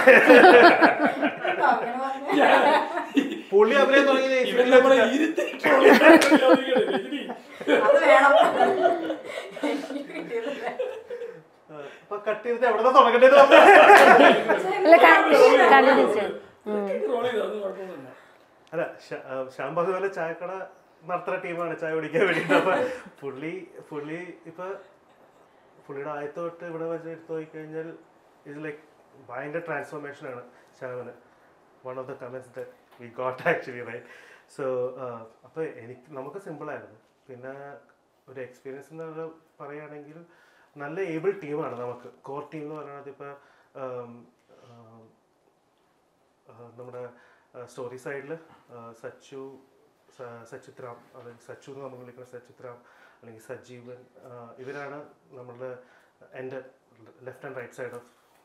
പുള്ളി അഭിനയം തുടങ്ങിയത് ഇവര് നമ്മളെ ഇരുത്തി troll ചെയ്യാണ് രജനി. അത് വേണം എനിക്ക് കിട്ടിയതല്ലേ കട്ട് ചെയ്തിട്ട് എവിടെ നിന്ന് തുടങ്ങേണ്ടത് നമ്മൾ അല്ല കണ്ടിന്യൂ ചെയ്യും റോൾ ചെയ്തു അത് കുഴപ്പമൊന്നുമില്ല അല്ല ശ്യാ- ആ, ശ്യാം പറഞ്ഞ പോലെ ചായക്കട നടത്തുന്ന ടീമാണ് ചായ കുടിക്കാൻ വേണ്ടിയിട്ട് അപ്പൊ പുള്ളി പുള്ളി ഇപ്പൊ പുള്ളിയുടെ ആയത്ത് തൊട്ട് ഇവിടെ വെച്ച് എടുത്തു നോക്കിക്കഴിഞ്ഞാൽ ഇത് ലൈക്ക് ഭയങ്കര ട്രാൻസ്ഫോർമേഷൻ ആണ് ശ്യാമിന് one of the comments that we got actually right so അപ്പോൾ എനിക്ക് നമുക്ക് സിമ്പിളായിരുന്നു പിന്നെ ഒരു എക്സ്പീരിയൻസ് എന്ന് പറയുകയാണെങ്കിൽ നല്ല ഏബിൾ ടീമാണ് നമുക്ക് കോർ ടീം എന്ന് പറയുന്നത് ഇപ്പോൾ നമ്മുടെ സ്റ്റോറി സൈഡിൽ സച്ചു സ- സച്ചിത്രാം അല്ലെങ്കിൽ സച്ചു എന്ന് നമ്മൾ വിളിക്കുന്ന സച്ചിത്രാം അല്ലെങ്കിൽ സജീവൻ ആ, ഇവരാണ് നമ്മളുടെ എൻ്റെ left and right side of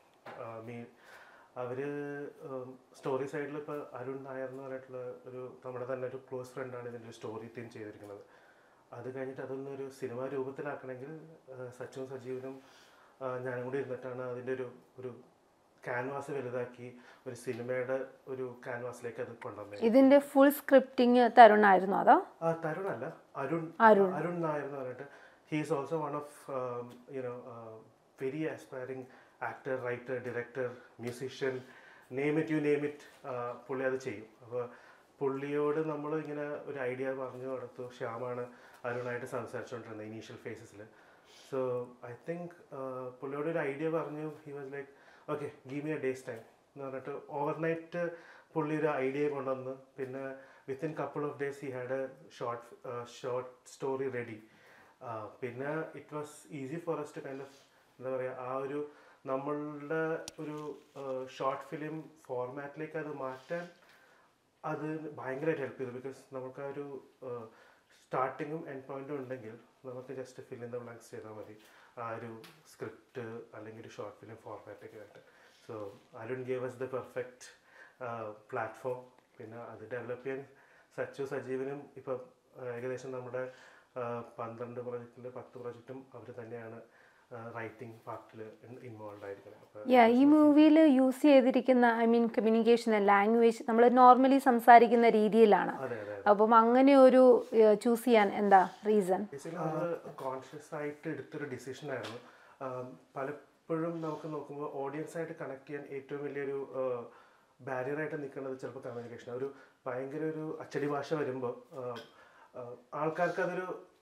me അവർ സ്റ്റോറി സൈഡിൽ ഇപ്പോൾ അരുൺ നായർ എന്ന് പറഞ്ഞിട്ടുള്ള ഒരു നമ്മുടെ തന്നെ ഒരു ക്ലോസ് ഫ്രണ്ടാണ് ഇതിൻ്റെ ഒരു സ്റ്റോറി തീം ചെയ്തിരിക്കുന്നത് അത് കഴിഞ്ഞിട്ട് അതൊന്നൊരു സിനിമ രൂപത്തിലാക്കണമെങ്കിൽ ആ, സച്ചുവും സജീവനും ആ, ഞാനും കൂടി ഇരുന്നിട്ടാണ് അതിൻ്റെ ഒരു ഒരു ക്യാൻവാസ് വലുതാക്കി ഒരു സിനിമയുടെ ഒരു ക്യാൻവാസിലേക്ക് അത് കൊണ്ടുവന്നത് ഇതിന്റെ ഫുൾ സ്ക്രിപ്റ്റിംഗ് തരുണായിരുന്നു അതോ ആ തരുൺ അല്ല അരുൺ അരുൺ. അരുൺ നായർ എന്ന് പറഞ്ഞിട്ട് he is also one of you know very aspiring actor writer director musician name it you name it പുള്ളി അത് ചെയ്യും അപ്പോൾ പുള്ളിയോട് നമ്മൾ ഇങ്ങനെ ഒരു ഐഡിയ പറഞ്ഞു കൊടുത്തു ശ്യാമാണ് അരുണായിട്ട് സംസാരിച്ചുകൊണ്ടിരുന്നത് ഇനീഷ്യൽ ഫേസസിൽ സോ ഐ തിങ്ക് പുള്ളിയോട് ഒരു ഐഡിയ പറഞ്ഞു he was like okay give me a days time എന്ന് പറഞ്ഞിട്ട് ഓവർനൈറ്റ് പുള്ളി ഒരു ഐഡിയ കൊണ്ടുവന്ന് പിന്നെ within couple of days he had a short short story ready പിന്നെ it was easy for us to kind of എന്താ പറയുക ആ ഒരു നമ്മളുടെ ഒരു ഷോർട്ട് ഫിലിം ഫോർമാറ്റിലേക്ക് അത് മാറ്റാൻ അത് ഭയങ്കരമായിട്ട് ഹെൽപ്പ് ചെയ്തു ബിക്കോസ് നമുക്ക് ആ ഒരു സ്റ്റാർട്ടിങ്ങും എൻഡ് പോയിന്റും ഉണ്ടെങ്കിൽ നമുക്ക് just fill in the blanks ചെയ്താൽ മതി ആ ഒരു സ്ക്രിപ്റ്റ് അല്ലെങ്കിൽ ഒരു ഷോർട്ട് ഫിലിം ഫോർമാറ്റൊക്കെ ആയിട്ട് so Arun gave us the perfect platform പിന്നെ അത് ഡെവലപ്പ് ചെയ്യാൻ സച്ചു സജീവനും ഇപ്പം ഏകദേശം നമ്മുടെ ആ, പന്ത്രണ്ട് പ്രൊജക്റ്റിൽ പത്ത് പ്രൊജക്റ്റും അവർ തന്നെയാണ് റൈറ്റിംഗ് പാർട്ടിൽ ഇൻവോൾവ് ആയിരിക്കുന്നത് അപ്പോൾ യാ ഈ മൂവിയിൽ യൂസ് ചെയ്തിരിക്കുന്ന ഐ മീൻ കമ്മ്യൂണിക്കേഷൻ ലാംഗ്വേജ് നമ്മൾ നോർമലി സംസാരിക്കുന്ന രീതിയിലാണ് അതെ അതെ അപ്പം അങ്ങനെ ഒരു ചൂസ് ചെയ്യാൻ എന്താ റീസൺ ബേസിക്കലി നമ്മൾ കോൺഷ്യസ് ആയിട്ട് എടുത്തൊരു ഡിസിഷൻ ആയിരുന്നു ആം, പലപ്പോഴും നമുക്ക് നോക്കുമ്പോൾ ഓഡിയൻസ് ആയിട്ട് കണക്ട് ചെയ്യാൻ ഏറ്റവും വലിയൊരു ബാരിയർ ആയിട്ട് നിൽക്കുന്നത് ചിലപ്പോൾ കമ്മ്യൂണിക്കേഷൻ ഒരു ഭയങ്കര ഒരു അച്ചടി ഭാഷ വരുമ്പോൾ ആൾക്കാർക്ക് അതൊരു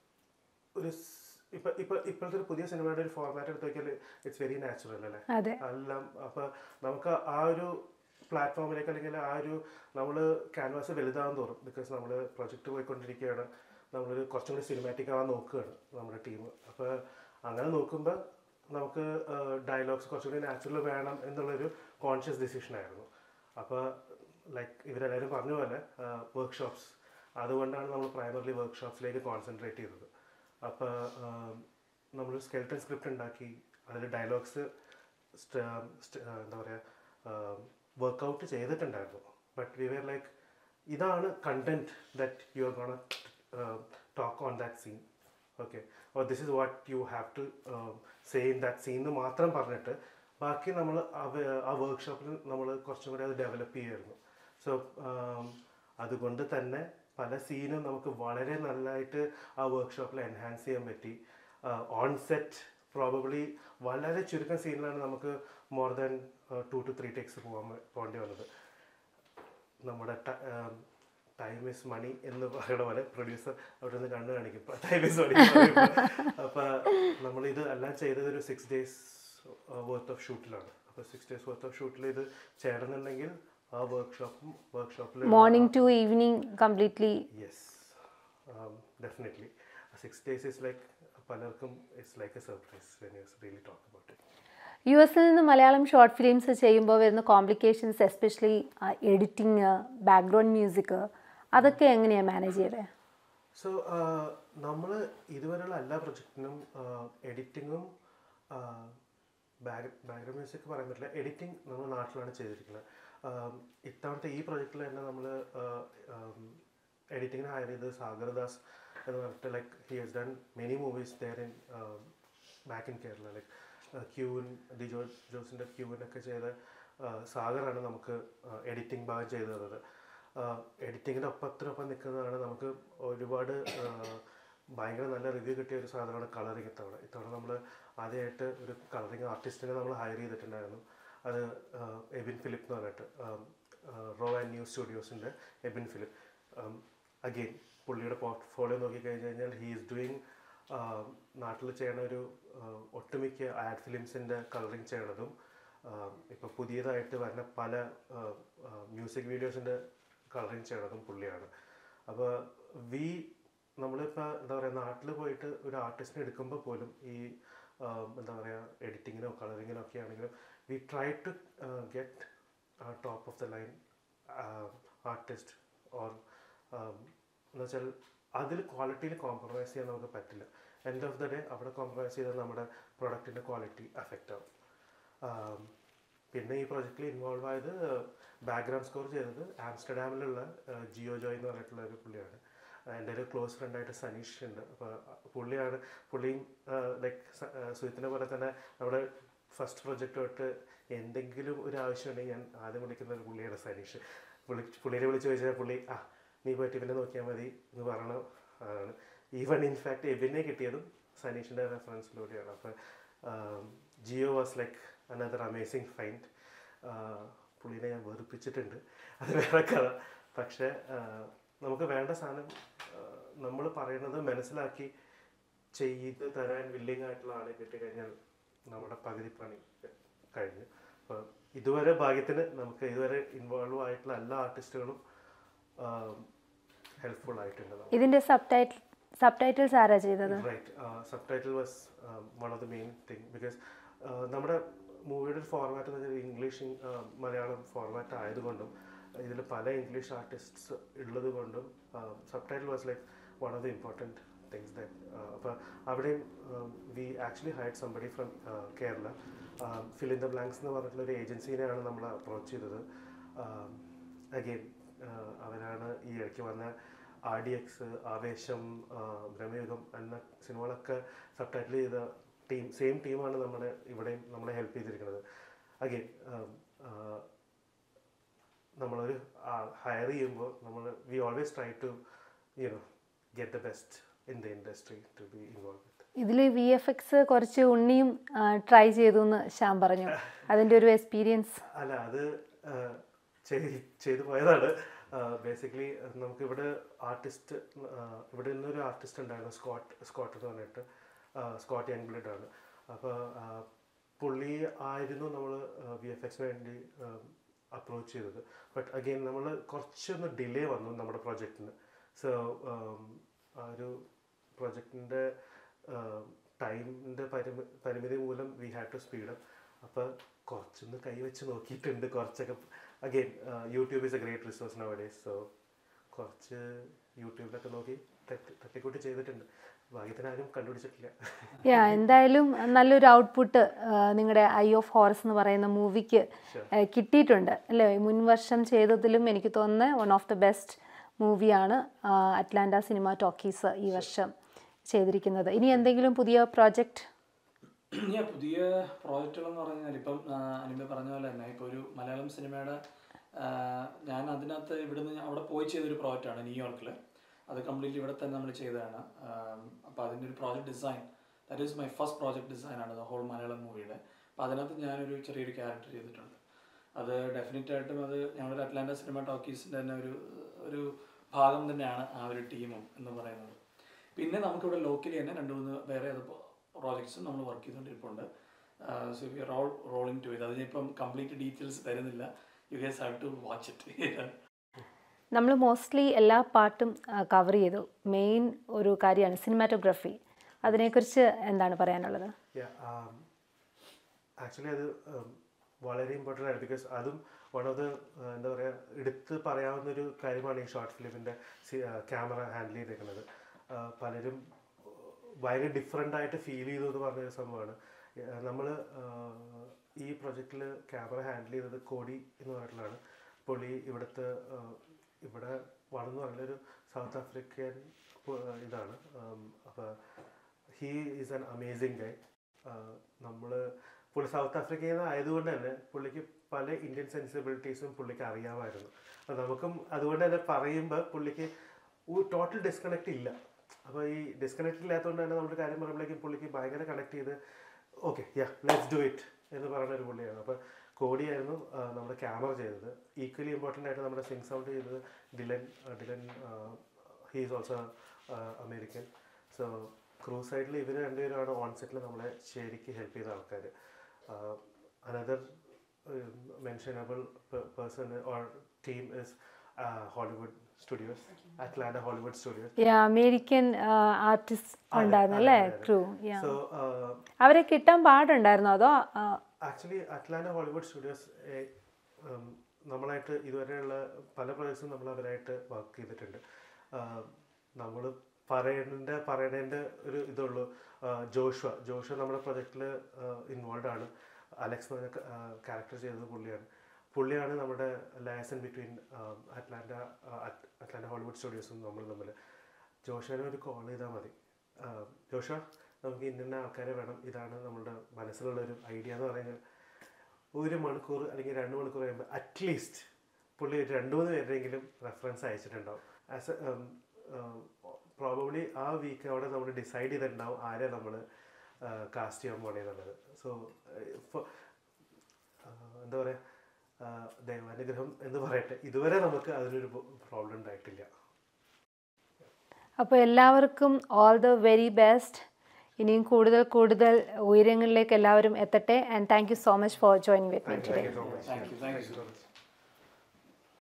ഒരു സ്- ഇപ്പൊ ഇപ്പൊ ഇപ്പോഴത്തെ ഒരു പുതിയ സിനിമയുടെ ഒരു ഫോർമാറ്റ് എടുത്ത് നോക്കിയാൽ ഇറ്റ്സ് വെരി നാച്ചുറൽ അല്ലേ അതെ എല്ലാം അപ്പോൾ നമുക്ക് ആ ഒരു പ്ലാറ്റ്ഫോമിലേക്ക് അല്ലെങ്കിൽ ആ ഒരു നമ്മൾ ക്യാൻവാസ് വലുതാകാൻ തോറും ബിക്കോസ് നമ്മൾ പ്രൊജക്റ്റ് പോയിക്കൊണ്ടിരിക്കുകയാണ് നമ്മളൊരു കുറച്ചും കൂടി സിനിമാറ്റിക് ആവാൻ നോക്കുകയാണ് നമ്മുടെ ടീം അപ്പോൾ അങ്ങനെ നോക്കുമ്പോൾ നമുക്ക് ഡയലോഗ്സ് കുറച്ചുകൂടി നാച്ചുറൽ വേണം എന്നുള്ളൊരു കോൺഷ്യസ് ഡിസിഷൻ ആയിരുന്നു അപ്പോൾ ലൈക്ക് ഇവരെല്ലാവരും പറഞ്ഞ പോലെ വർക്ക്ഷോപ്സ് അതുകൊണ്ടാണ് നമ്മൾ പ്രൈമറിലി വർക്ക്ഷോപ്സിലേക്ക് കോൺസെൻട്രേറ്റ് ചെയ്തത് അപ്പോൾ നമ്മൾ സ്കെൽട്ടൺ സ്ക്രിപ്റ്റ് ഉണ്ടാക്കി അതിൽ ഡയലോഗ്സ് എന്താ പറയുക വർക്കൗട്ട് ചെയ്തിട്ടുണ്ടായിരുന്നു ബട്ട് വി വെർ ലൈക്ക് ഇതാണ് content that you are gonna talk on that scene okay or this is what you have to say in that scene എന്ന് മാത്രം പറഞ്ഞിട്ട് ബാക്കി നമ്മൾ ആ വർക്ക്ഷോപ്പിൽ നമ്മൾ കുറച്ചും കൂടി അത് ഡെവലപ്പ് ചെയ്യുമായിരുന്നു സോ അതുകൊണ്ട് തന്നെ പല സീനും നമുക്ക് വളരെ നല്ലതായിട്ട് ആ വർക്ക്ഷോപ്പിൽ എൻഹാൻസ് ചെയ്യാൻ പറ്റി ഓൺ സെറ്റ് പ്രോബബ്ലി വളരെ ചുരുക്കം സീനിലാണ് നമുക്ക് more than two two three takes പോകാൻ പോകേണ്ടി വന്നത് നമ്മുടെ ടൈം ഇസ് മണി എന്ന് പറയുന്ന പോലെ പ്രൊഡ്യൂസർ അവിടെ നിന്ന് കണ്ണു കാണിക്കും ടൈം ഇസ് മണി അപ്പോൾ നമ്മൾ ഇത് എല്ലാം ചെയ്തത് ഒരു സിക്സ് ഡേയ്സ് വർത്ത് ഓഫ് ഷൂട്ടിലാണ് അപ്പോൾ സിക്സ് ഡേയ്സ് വർത്ത് ഓഫ് ഷൂട്ടിൽ ഇത് ചേർന്നുണ്ടെങ്കിൽ ആ വർക്ക്ഷോപ്പും വർക്ക്ഷോപ്പിൽ morning to evening completely yes definitely six days is like പലർക്കും it's like a surprise when you really talk about it യു എസിൽ നിന്ന് മലയാളം ഷോർട്ട് ഫിലിംസ് ചെയ്യുമ്പോൾ വരുന്ന complications especially editing background music അതൊക്കെ എങ്ങനെയാണ് മാനേജ് ചെയ്തത് സോ നമ്മൾ ഇതുവരെയുള്ള എല്ലാ പ്രൊജക്റ്റിനും എഡിറ്റിങ്ങും ബാക്ക് ബാക്ക്ഗ്രൗണ്ട് മ്യൂസിക് പറയാൻ പറ്റില്ല എഡിറ്റിംഗ് നമ്മൾ നാട്ടിലാണ് ചെയ്തിരിക്കുന്നത് ഇത്തവണത്തെ ഈ പ്രൊജക്റ്റിൽ തന്നെ നമ്മൾ എഡിറ്റിങ്ങിന് ഹയർ ചെയ്ത് സാഗർദാസ് എന്ന് പറഞ്ഞിട്ട് like he has done many movies there in back in Kerala like Queen ഡി ജോ ജോസിൻ്റെ ക്യൂവിനൊക്കെ ചെയ്ത സാഗറാണ് നമുക്ക് എഡിറ്റിംഗ് ഭാഗം ചെയ്തു തന്നത് എഡിറ്റിങ്ങിൻ്റെ ഒപ്പത്തിനൊപ്പം നിൽക്കുന്നതാണ് നമുക്ക് ഒരുപാട് ഭയങ്കര നല്ല റിവ്യൂ കിട്ടിയ ഒരു സാധനമാണ് കളറിങ് ഇത്തവണ ഇത്തവണ നമ്മൾ ആദ്യമായിട്ട് ഒരു കളറിങ് ആർട്ടിസ്റ്റിനെ നമ്മൾ ഹയർ ചെയ്തിട്ടുണ്ടായിരുന്നു അത് ആഹ്, എബിൻ ഫിലിപ്പ് എന്ന് പറഞ്ഞിട്ട് റോ ആൻഡ് ന്യൂസ് സ്റ്റുഡിയോസിൻ്റെ എബിൻ ഫിലിപ്പ് അഗെയിൻ പുള്ളിയുടെ പോർട്ട്ഫോളിയോ നോക്കിക്കഴിഞ്ഞ് കഴിഞ്ഞാൽ ഹീ ഈസ് ഡൂയിങ് നാട്ടിൽ ചെയ്യണ ഒരു ആഹ്, ഒട്ടുമിക്ക ആഡ് ഫിലിംസിൻ്റെ കളറിങ് ചെയ്യണതും ഇപ്പോൾ പുതിയതായിട്ട് വരുന്ന പല മ്യൂസിക് വീഡിയോസിൻ്റെ കളറിങ് ചെയ്യണതും പുള്ളിയാണ് അപ്പോൾ വി നമ്മളിപ്പോൾ എന്താ പറയുക നാട്ടിൽ പോയിട്ട് ഒരു ആർട്ടിസ്റ്റിനെ എടുക്കുമ്പോൾ പോലും ഈ ആഹ്, എന്താ പറയുക എഡിറ്റിങ്ങിനോ കളറിങ്ങിനോ ഒക്കെ ആണെങ്കിലും we try to get top of the line artist or എന്ന് വെച്ചാൽ അതിൽ ക്വാളിറ്റിയിൽ കോംപ്രമൈസ് ചെയ്യാൻ നമുക്ക് പറ്റില്ല എൻഡ് ഓഫ് ദ ഡേ അവിടെ കോംപ്രമൈസ് ചെയ്താൽ നമ്മുടെ പ്രൊഡക്റ്റിൻ്റെ ക്വാളിറ്റി അഫക്റ്റ് ആവും ആം, പിന്നെ ഈ പ്രൊജക്റ്റിൽ ഇൻവോൾവ് ആയത് ബാക്ക്ഗ്രൗണ്ട് സ്കോർ ചെയ്തത് ആംസ്റ്റർഡാമിലുള്ള ആ, ജിയോ ജോയ് എന്ന് പറഞ്ഞിട്ടുള്ള ഒരു പുള്ളിയാണ് ആ, എൻ്റെ ഒരു ക്ലോസ് ഫ്രണ്ടായിട്ട് സനീഷ് ഉണ്ട് അപ്പോൾ പുള്ളിയാണ് പുള്ളിയും ലൈക്ക് സുഹിത്തിനെ പോലെ തന്നെ നമ്മുടെ ഫസ്റ്റ് പ്രൊജക്റ്റ് തൊട്ട് എന്തെങ്കിലും ഒരു ആവശ്യമുണ്ടെങ്കിൽ ഞാൻ ആദ്യം വിളിക്കുന്ന ഒരു പുള്ളിയാണ് സനീഷ് പുള്ളി പുള്ളിനെ വിളിച്ച് ചോദിച്ചാൽ പുള്ളി ആ നീ പോയിട്ട് ഇവനെ നോക്കിയാൽ മതി എന്ന് പറയണ ആണ് ഈവൻ ഇൻഫാക്ട് എബിനെ കിട്ടിയതും സനീഷിൻ്റെ റെഫറൻസിലൂടെയാണ് അപ്പോൾ Jio was like another amazing find പുള്ളിനെ ഞാൻ വെറുപ്പിച്ചിട്ടുണ്ട് അത് വേറെ കഥ പക്ഷേ ആഹ്, നമുക്ക് വേണ്ട സാധനം നമ്മൾ പറയുന്നത് മനസ്സിലാക്കി ചെയ്ത് തരാൻ വില്ലിങ് ആയിട്ടുള്ള ആളെ കിട്ടിക്കഴിഞ്ഞാൽ നമ്മുടെ പകുതി പണി കഴിഞ്ഞു അപ്പോൾ ഇതുവരെ ഭാഗ്യത്തിന് നമുക്ക് ഇതുവരെ ഇൻവോൾവ് ആയിട്ടുള്ള എല്ലാ ആർട്ടിസ്റ്റുകളും ഹെൽപ്ഫുൾ ആയിട്ടുണ്ട് നമുക്ക്. ഇതിൻ്റെ സബ് ടൈറ്റിൽ സബ് ടൈറ്റിൽസ് ആരാ ചെയ്തത് right subtitle was one of the main thing because നമ്മുടെ മൂവിയുടെ ഒരു ഫോർമാറ്റ് എന്ന് വെച്ചാൽ ഇംഗ്ലീഷ് മലയാളം ഫോർമാറ്റ് ആയതുകൊണ്ടും ഇതിൽ പല ഇംഗ്ലീഷ് ആർട്ടിസ്റ്റ്സ് ഉള്ളത് കൊണ്ടും subtitle was like one of the important things that അപ്പോൾ അവിടെയും we actually hired somebody from Kerala fill in the blanks എന്ന് പറഞ്ഞിട്ടുള്ള ഒരു ഏജൻസീനെയാണ് നമ്മൾ അപ്രോച്ച് ചെയ്തത് അഗെയിൻ അവരാണ് ഈ ഇടയ്ക്ക് വന്ന ആർ ഡി എക്സ് ആവേശം ആ, ബ്രഹ്മയുഗം എന്ന സിനിമകളൊക്കെ സബ് ടൈറ്റിൽ ചെയ്ത ടീം സെയിം ടീമാണ് നമ്മളെ ഇവിടെയും നമ്മളെ ഹെൽപ്പ് ചെയ്തിരിക്കുന്നത് അഗെയിൻ നമ്മളൊരു ഹയർ ചെയ്യുമ്പോൾ നമ്മൾ we always try to you know get the best in the industry to be involve with ഇതിൽ വി എഫ് എക്സ് കുറച്ച് ഉണ്ണിയും ട്രൈ ചെയ്തു എന്ന് ശ്യാം പറഞ്ഞു അതിൻ്റെ ഒരു എക്സ്പീരിയൻസ് അല്ല അത് ആ, ചെയ്- ചെയ്തു പോയതാണ് ബേസിക്കലി നമുക്ക് ഇവിടെ ആർട്ടിസ്റ്റ് ഇവിടെ നിന്നൊരു ആർട്ടിസ്റ്റ് ഉണ്ടായിരുന്നു സ്കോട്ട് സ്കോട്ട് എന്ന് പറഞ്ഞിട്ട് ആ, സ്കോട്ട് യങ് ബ്ലഡ് ആണ് അപ്പോൾ പുള്ളി ആയിരുന്നു നമ്മൾ വി എഫ് എക്സിന് വേണ്ടി അപ്രോച്ച് ചെയ്തത് ബട്ട് അഗെയിൻ നമ്മൾ കുറച്ചൊന്ന് ഡിലേ വന്നു നമ്മുടെ പ്രൊജക്റ്റിന് സോ ആ ഒരു പ്രൊജക്റ്റിൻ്റെ ടൈമിൻ്റെ പരിമി പരിമിതി മൂലം we had to speed up അപ്പോൾ കുറച്ചൊന്ന് കൈവച്ച് നോക്കിയിട്ടുണ്ട് കുറച്ചൊക്കെ again YouTube is a great resource nowadays so കുറച്ച് യൂട്യൂബിലൊക്കെ നോക്കി തട്ടി തട്ടിക്കൂട്ടി ചെയ്തിട്ടുണ്ട് ഭാഗ്യത്തിന് ആരും കണ്ടുപിടിച്ചിട്ടില്ല യാ എന്തായാലും നല്ലൊരു ഔട്ട്പുട്ട് നിങ്ങളുടെ ഐ ഓഫ് ഹോറസ് എന്ന് പറയുന്ന മൂവിക്ക് കിട്ടിയിട്ടുണ്ട് അല്ലേ മുൻ വർഷം ചെയ്തതിലും എനിക്ക് തോന്നുന്നത് വൺ ഓഫ് ദ ബെസ്റ്റ് മൂവിയാണ് അറ്റ്ലാന്റ സിനിമ ടോക്കീസ് ഈ വർഷം ചെയ്തിരിക്കുന്നത് ഇനി എന്തെങ്കിലും പുതിയ പ്രോജക്റ്റ് ഞാൻ പുതിയ പ്രോജക്റ്റുകൾ എന്ന് പറഞ്ഞാൽ ഇപ്പം ആ, അനിമ പറഞ്ഞ പോലെ തന്നെ ഇപ്പോൾ ഒരു മലയാളം സിനിമയുടെ ആ, ഞാൻ അതിനകത്ത് ഇവിടുന്ന് ഞാൻ അവിടെ പോയി ചെയ്തൊരു പ്രോജക്റ്റാണ് ന്യൂയോർക്കിൽ അത് കംപ്ലീറ്റ്ലി ഇവിടെ തന്നെ നമ്മൾ ചെയ്തതാണ് അപ്പോൾ അതിൻ്റെ ഒരു project design that is my first project ഡിസൈനാണ് ദ ഹോൾ മലയാളം മൂവിയുടെ അപ്പോൾ അതിനകത്ത് ഞാനൊരു ചെറിയൊരു ക്യാരക്ടർ ചെയ്തിട്ടുണ്ട് അത് ഡെഫിനറ്റ് ആയിട്ടും അത് ഞങ്ങളുടെ അറ്റ്ലാന്റ സിനിമ ടോക്കീസിൻ്റെ തന്നെ ഒരു ഒരു ഭാഗം തന്നെയാണ് ആ ഒരു ടീമും എന്ന് പറയുന്നത് പിന്നെ നമുക്കിവിടെ ലോക്കലി തന്നെ രണ്ട് മൂന്ന് വേറെ അത് പ്രോജക്ട്സും നമ്മൾ വർക്ക് ചെയ്തുകൊണ്ടിരിപ്പുണ്ട് so we are all rolling to ഇത് അതിനിപ്പം കംപ്ലീറ്റ് ഡീറ്റെയിൽസ് തരുന്നില്ല you guess have to watch it നമ്മൾ മോസ്റ്റ്ലി എല്ലാ പാട്ടും കവർ ചെയ്തു മെയിൻ ഒരു കാര്യമാണ് സിനിമാറ്റോഗ്രഫി അതിനെക്കുറിച്ച് എന്താണ് പറയാനുള്ളത് ആക്ച്വലി അത് um, വളരെ ഇമ്പോർട്ടൻ്റ് ആണ് ബിക്കോസ് അതും വൺ ഓഫ് ദ എന്താ പറയുക എടുത്ത് പറയാവുന്ന ഒരു കാര്യമാണ് ഈ ഷോർട്ട് ഫിലിമിൻ്റെ ക്യാമറ ഹാൻഡിൽ ചെയ്തേക്കുന്നത് Uh, പലരും ഭയങ്കര ഡിഫറെൻ്റ് ആയിട്ട് ഫീൽ ചെയ്തു എന്ന് പറഞ്ഞൊരു സംഭവമാണ് നമ്മൾ ഈ പ്രൊജക്റ്റിൽ ക്യാമറ ഹാൻഡിൽ ചെയ്തത് കോടി എന്ന് പറഞ്ഞിട്ടുള്ളതാണ് പുള്ളി ഇവിടുത്തെ uh, ഇവിടെ വളർന്നു പറഞ്ഞൊരു സൗത്ത് ആഫ്രിക്കൻ പു- ഇതാണ് അപ്പോൾ he is an amazing guy നമ്മൾ പുള്ളി സൗത്ത് ആഫ്രിക്കയിൽ നിന്ന് ആയതുകൊണ്ട് തന്നെ പുള്ളിക്ക് പല ഇന്ത്യൻ സെൻസിബിലിറ്റീസും പുള്ളിക്ക് അറിയാമായിരുന്നു അപ്പോൾ നമുക്കും അതുകൊണ്ട് തന്നെ പറയുമ്പോൾ പുള്ളിക്ക് ടോട്ടൽ ഡിസ്കണക്റ്റ് ഇല്ല അപ്പോൾ ഈ ഡിസ്കണക്റ്റ് ഇല്ലാത്തതുകൊണ്ട് തന്നെ നമ്മുടെ കാര്യം പറയുമ്പോഴേക്കും പുള്ളിക്ക് ഭയങ്കര കണക്ട് ചെയ്ത് okay yeah let's do it എന്ന് പറയുന്ന ഒരു പുള്ളിയാണ് അപ്പോൾ കോടിയായിരുന്നു ആ, നമ്മുടെ ക്യാമറ ചെയ്തത് ഈക്വലി ഇമ്പോർട്ടൻ്റ് ആയിട്ട് നമ്മുടെ സിംഗ് സൗണ്ട് ചെയ്തത് ഡിലൻ ആ, Dylan he's also American so crew സൈഡിൽ ഇവർ രണ്ടുപേരുമാണ് ഓൺ സെറ്റിൽ നമ്മളെ ശരിക്ക് ഹെൽപ്പ് ചെയ്ത ആൾക്കാർ another mentionable person or team is Hollywood Studios Atlanta Hollywood Studios American artist ഉണ്ടായിരുന്നു അല്ലേ ക്രൂ സോ അവരെ കിട്ടാൻ പാടുണ്ടായിരുന്നോ അതോ ആ, ആക്ച്വലി അറ്റ്ലാന്റ ഹോളിവുഡ് സ്റ്റുഡിയോസ് നമ്മളായിട്ട് ഇതുവരെയുള്ള പല പ്രൊജക്ട്സും നമ്മൾ അവരായിട്ട് വർക്ക് ചെയ്തിട്ടുണ്ട് നമ്മൾ പറയേണ്ട പറയേണ്ട ഒരു ഇതുള്ളൂ ജോഷുവ ജോഷുവ നമ്മുടെ പ്രൊജക്റ്റിൽ ഇൻവോൾവ് ആണ് അലക്സ് എന്ന് പറഞ്ഞ ക്യാരക്ടർ ചെയ്തത് പുള്ളിയാണ് പുള്ളിയാണ് നമ്മുടെ liaison between Atlanta Atlanta Hollywood സ്റ്റുഡിയോസും നമ്മൾ തമ്മിൽ ജോഷുവിനെ ഒരു കോൾ ചെയ്താൽ മതി ജോഷ നമുക്ക് ഇന്ന ആൾക്കാരെ വേണം ഇതാണ് നമ്മുടെ മനസ്സിലുള്ള ഒരു ഐഡിയ എന്ന് പറയുന്നത് ഒരു മണിക്കൂർ അല്ലെങ്കിൽ രണ്ട് മണിക്കൂർ കഴിയുമ്പോൾ അറ്റ്ലീസ്റ്റ് പുള്ളി ഒരു രണ്ട് മൂന്ന് പേരുടെയെങ്കിലും റെഫറൻസ് അയച്ചിട്ടുണ്ടാവും ആസ് എ പ്രോബബ്ലി ആ വീക്ക് അവിടെ നമ്മൾ ഡിസൈഡ് ചെയ്തിട്ടുണ്ടാവും ആരെ നമ്മൾ കാസ്റ്റ് ചെയ്യാൻ പോണേന്നുള്ളത് സോ എന്താ പറയുക ദൈവാനുഗ്രഹം എന്ന് പറയട്ടെ ഇതുവരെ നമുക്ക് അതിനൊരു പ്രോബ്ലം ഉണ്ടായിട്ടില്ല അപ്പോൾ എല്ലാവർക്കും ഓൾ ദ വെരി ബെസ്റ്റ് ഇനിയും കൂടുതൽ കൂടുതൽ ഉയരങ്ങളിലേക്ക് എല്ലാവരും എത്തട്ടെ and thank you so much for joining with me today thank you so much thank you thank U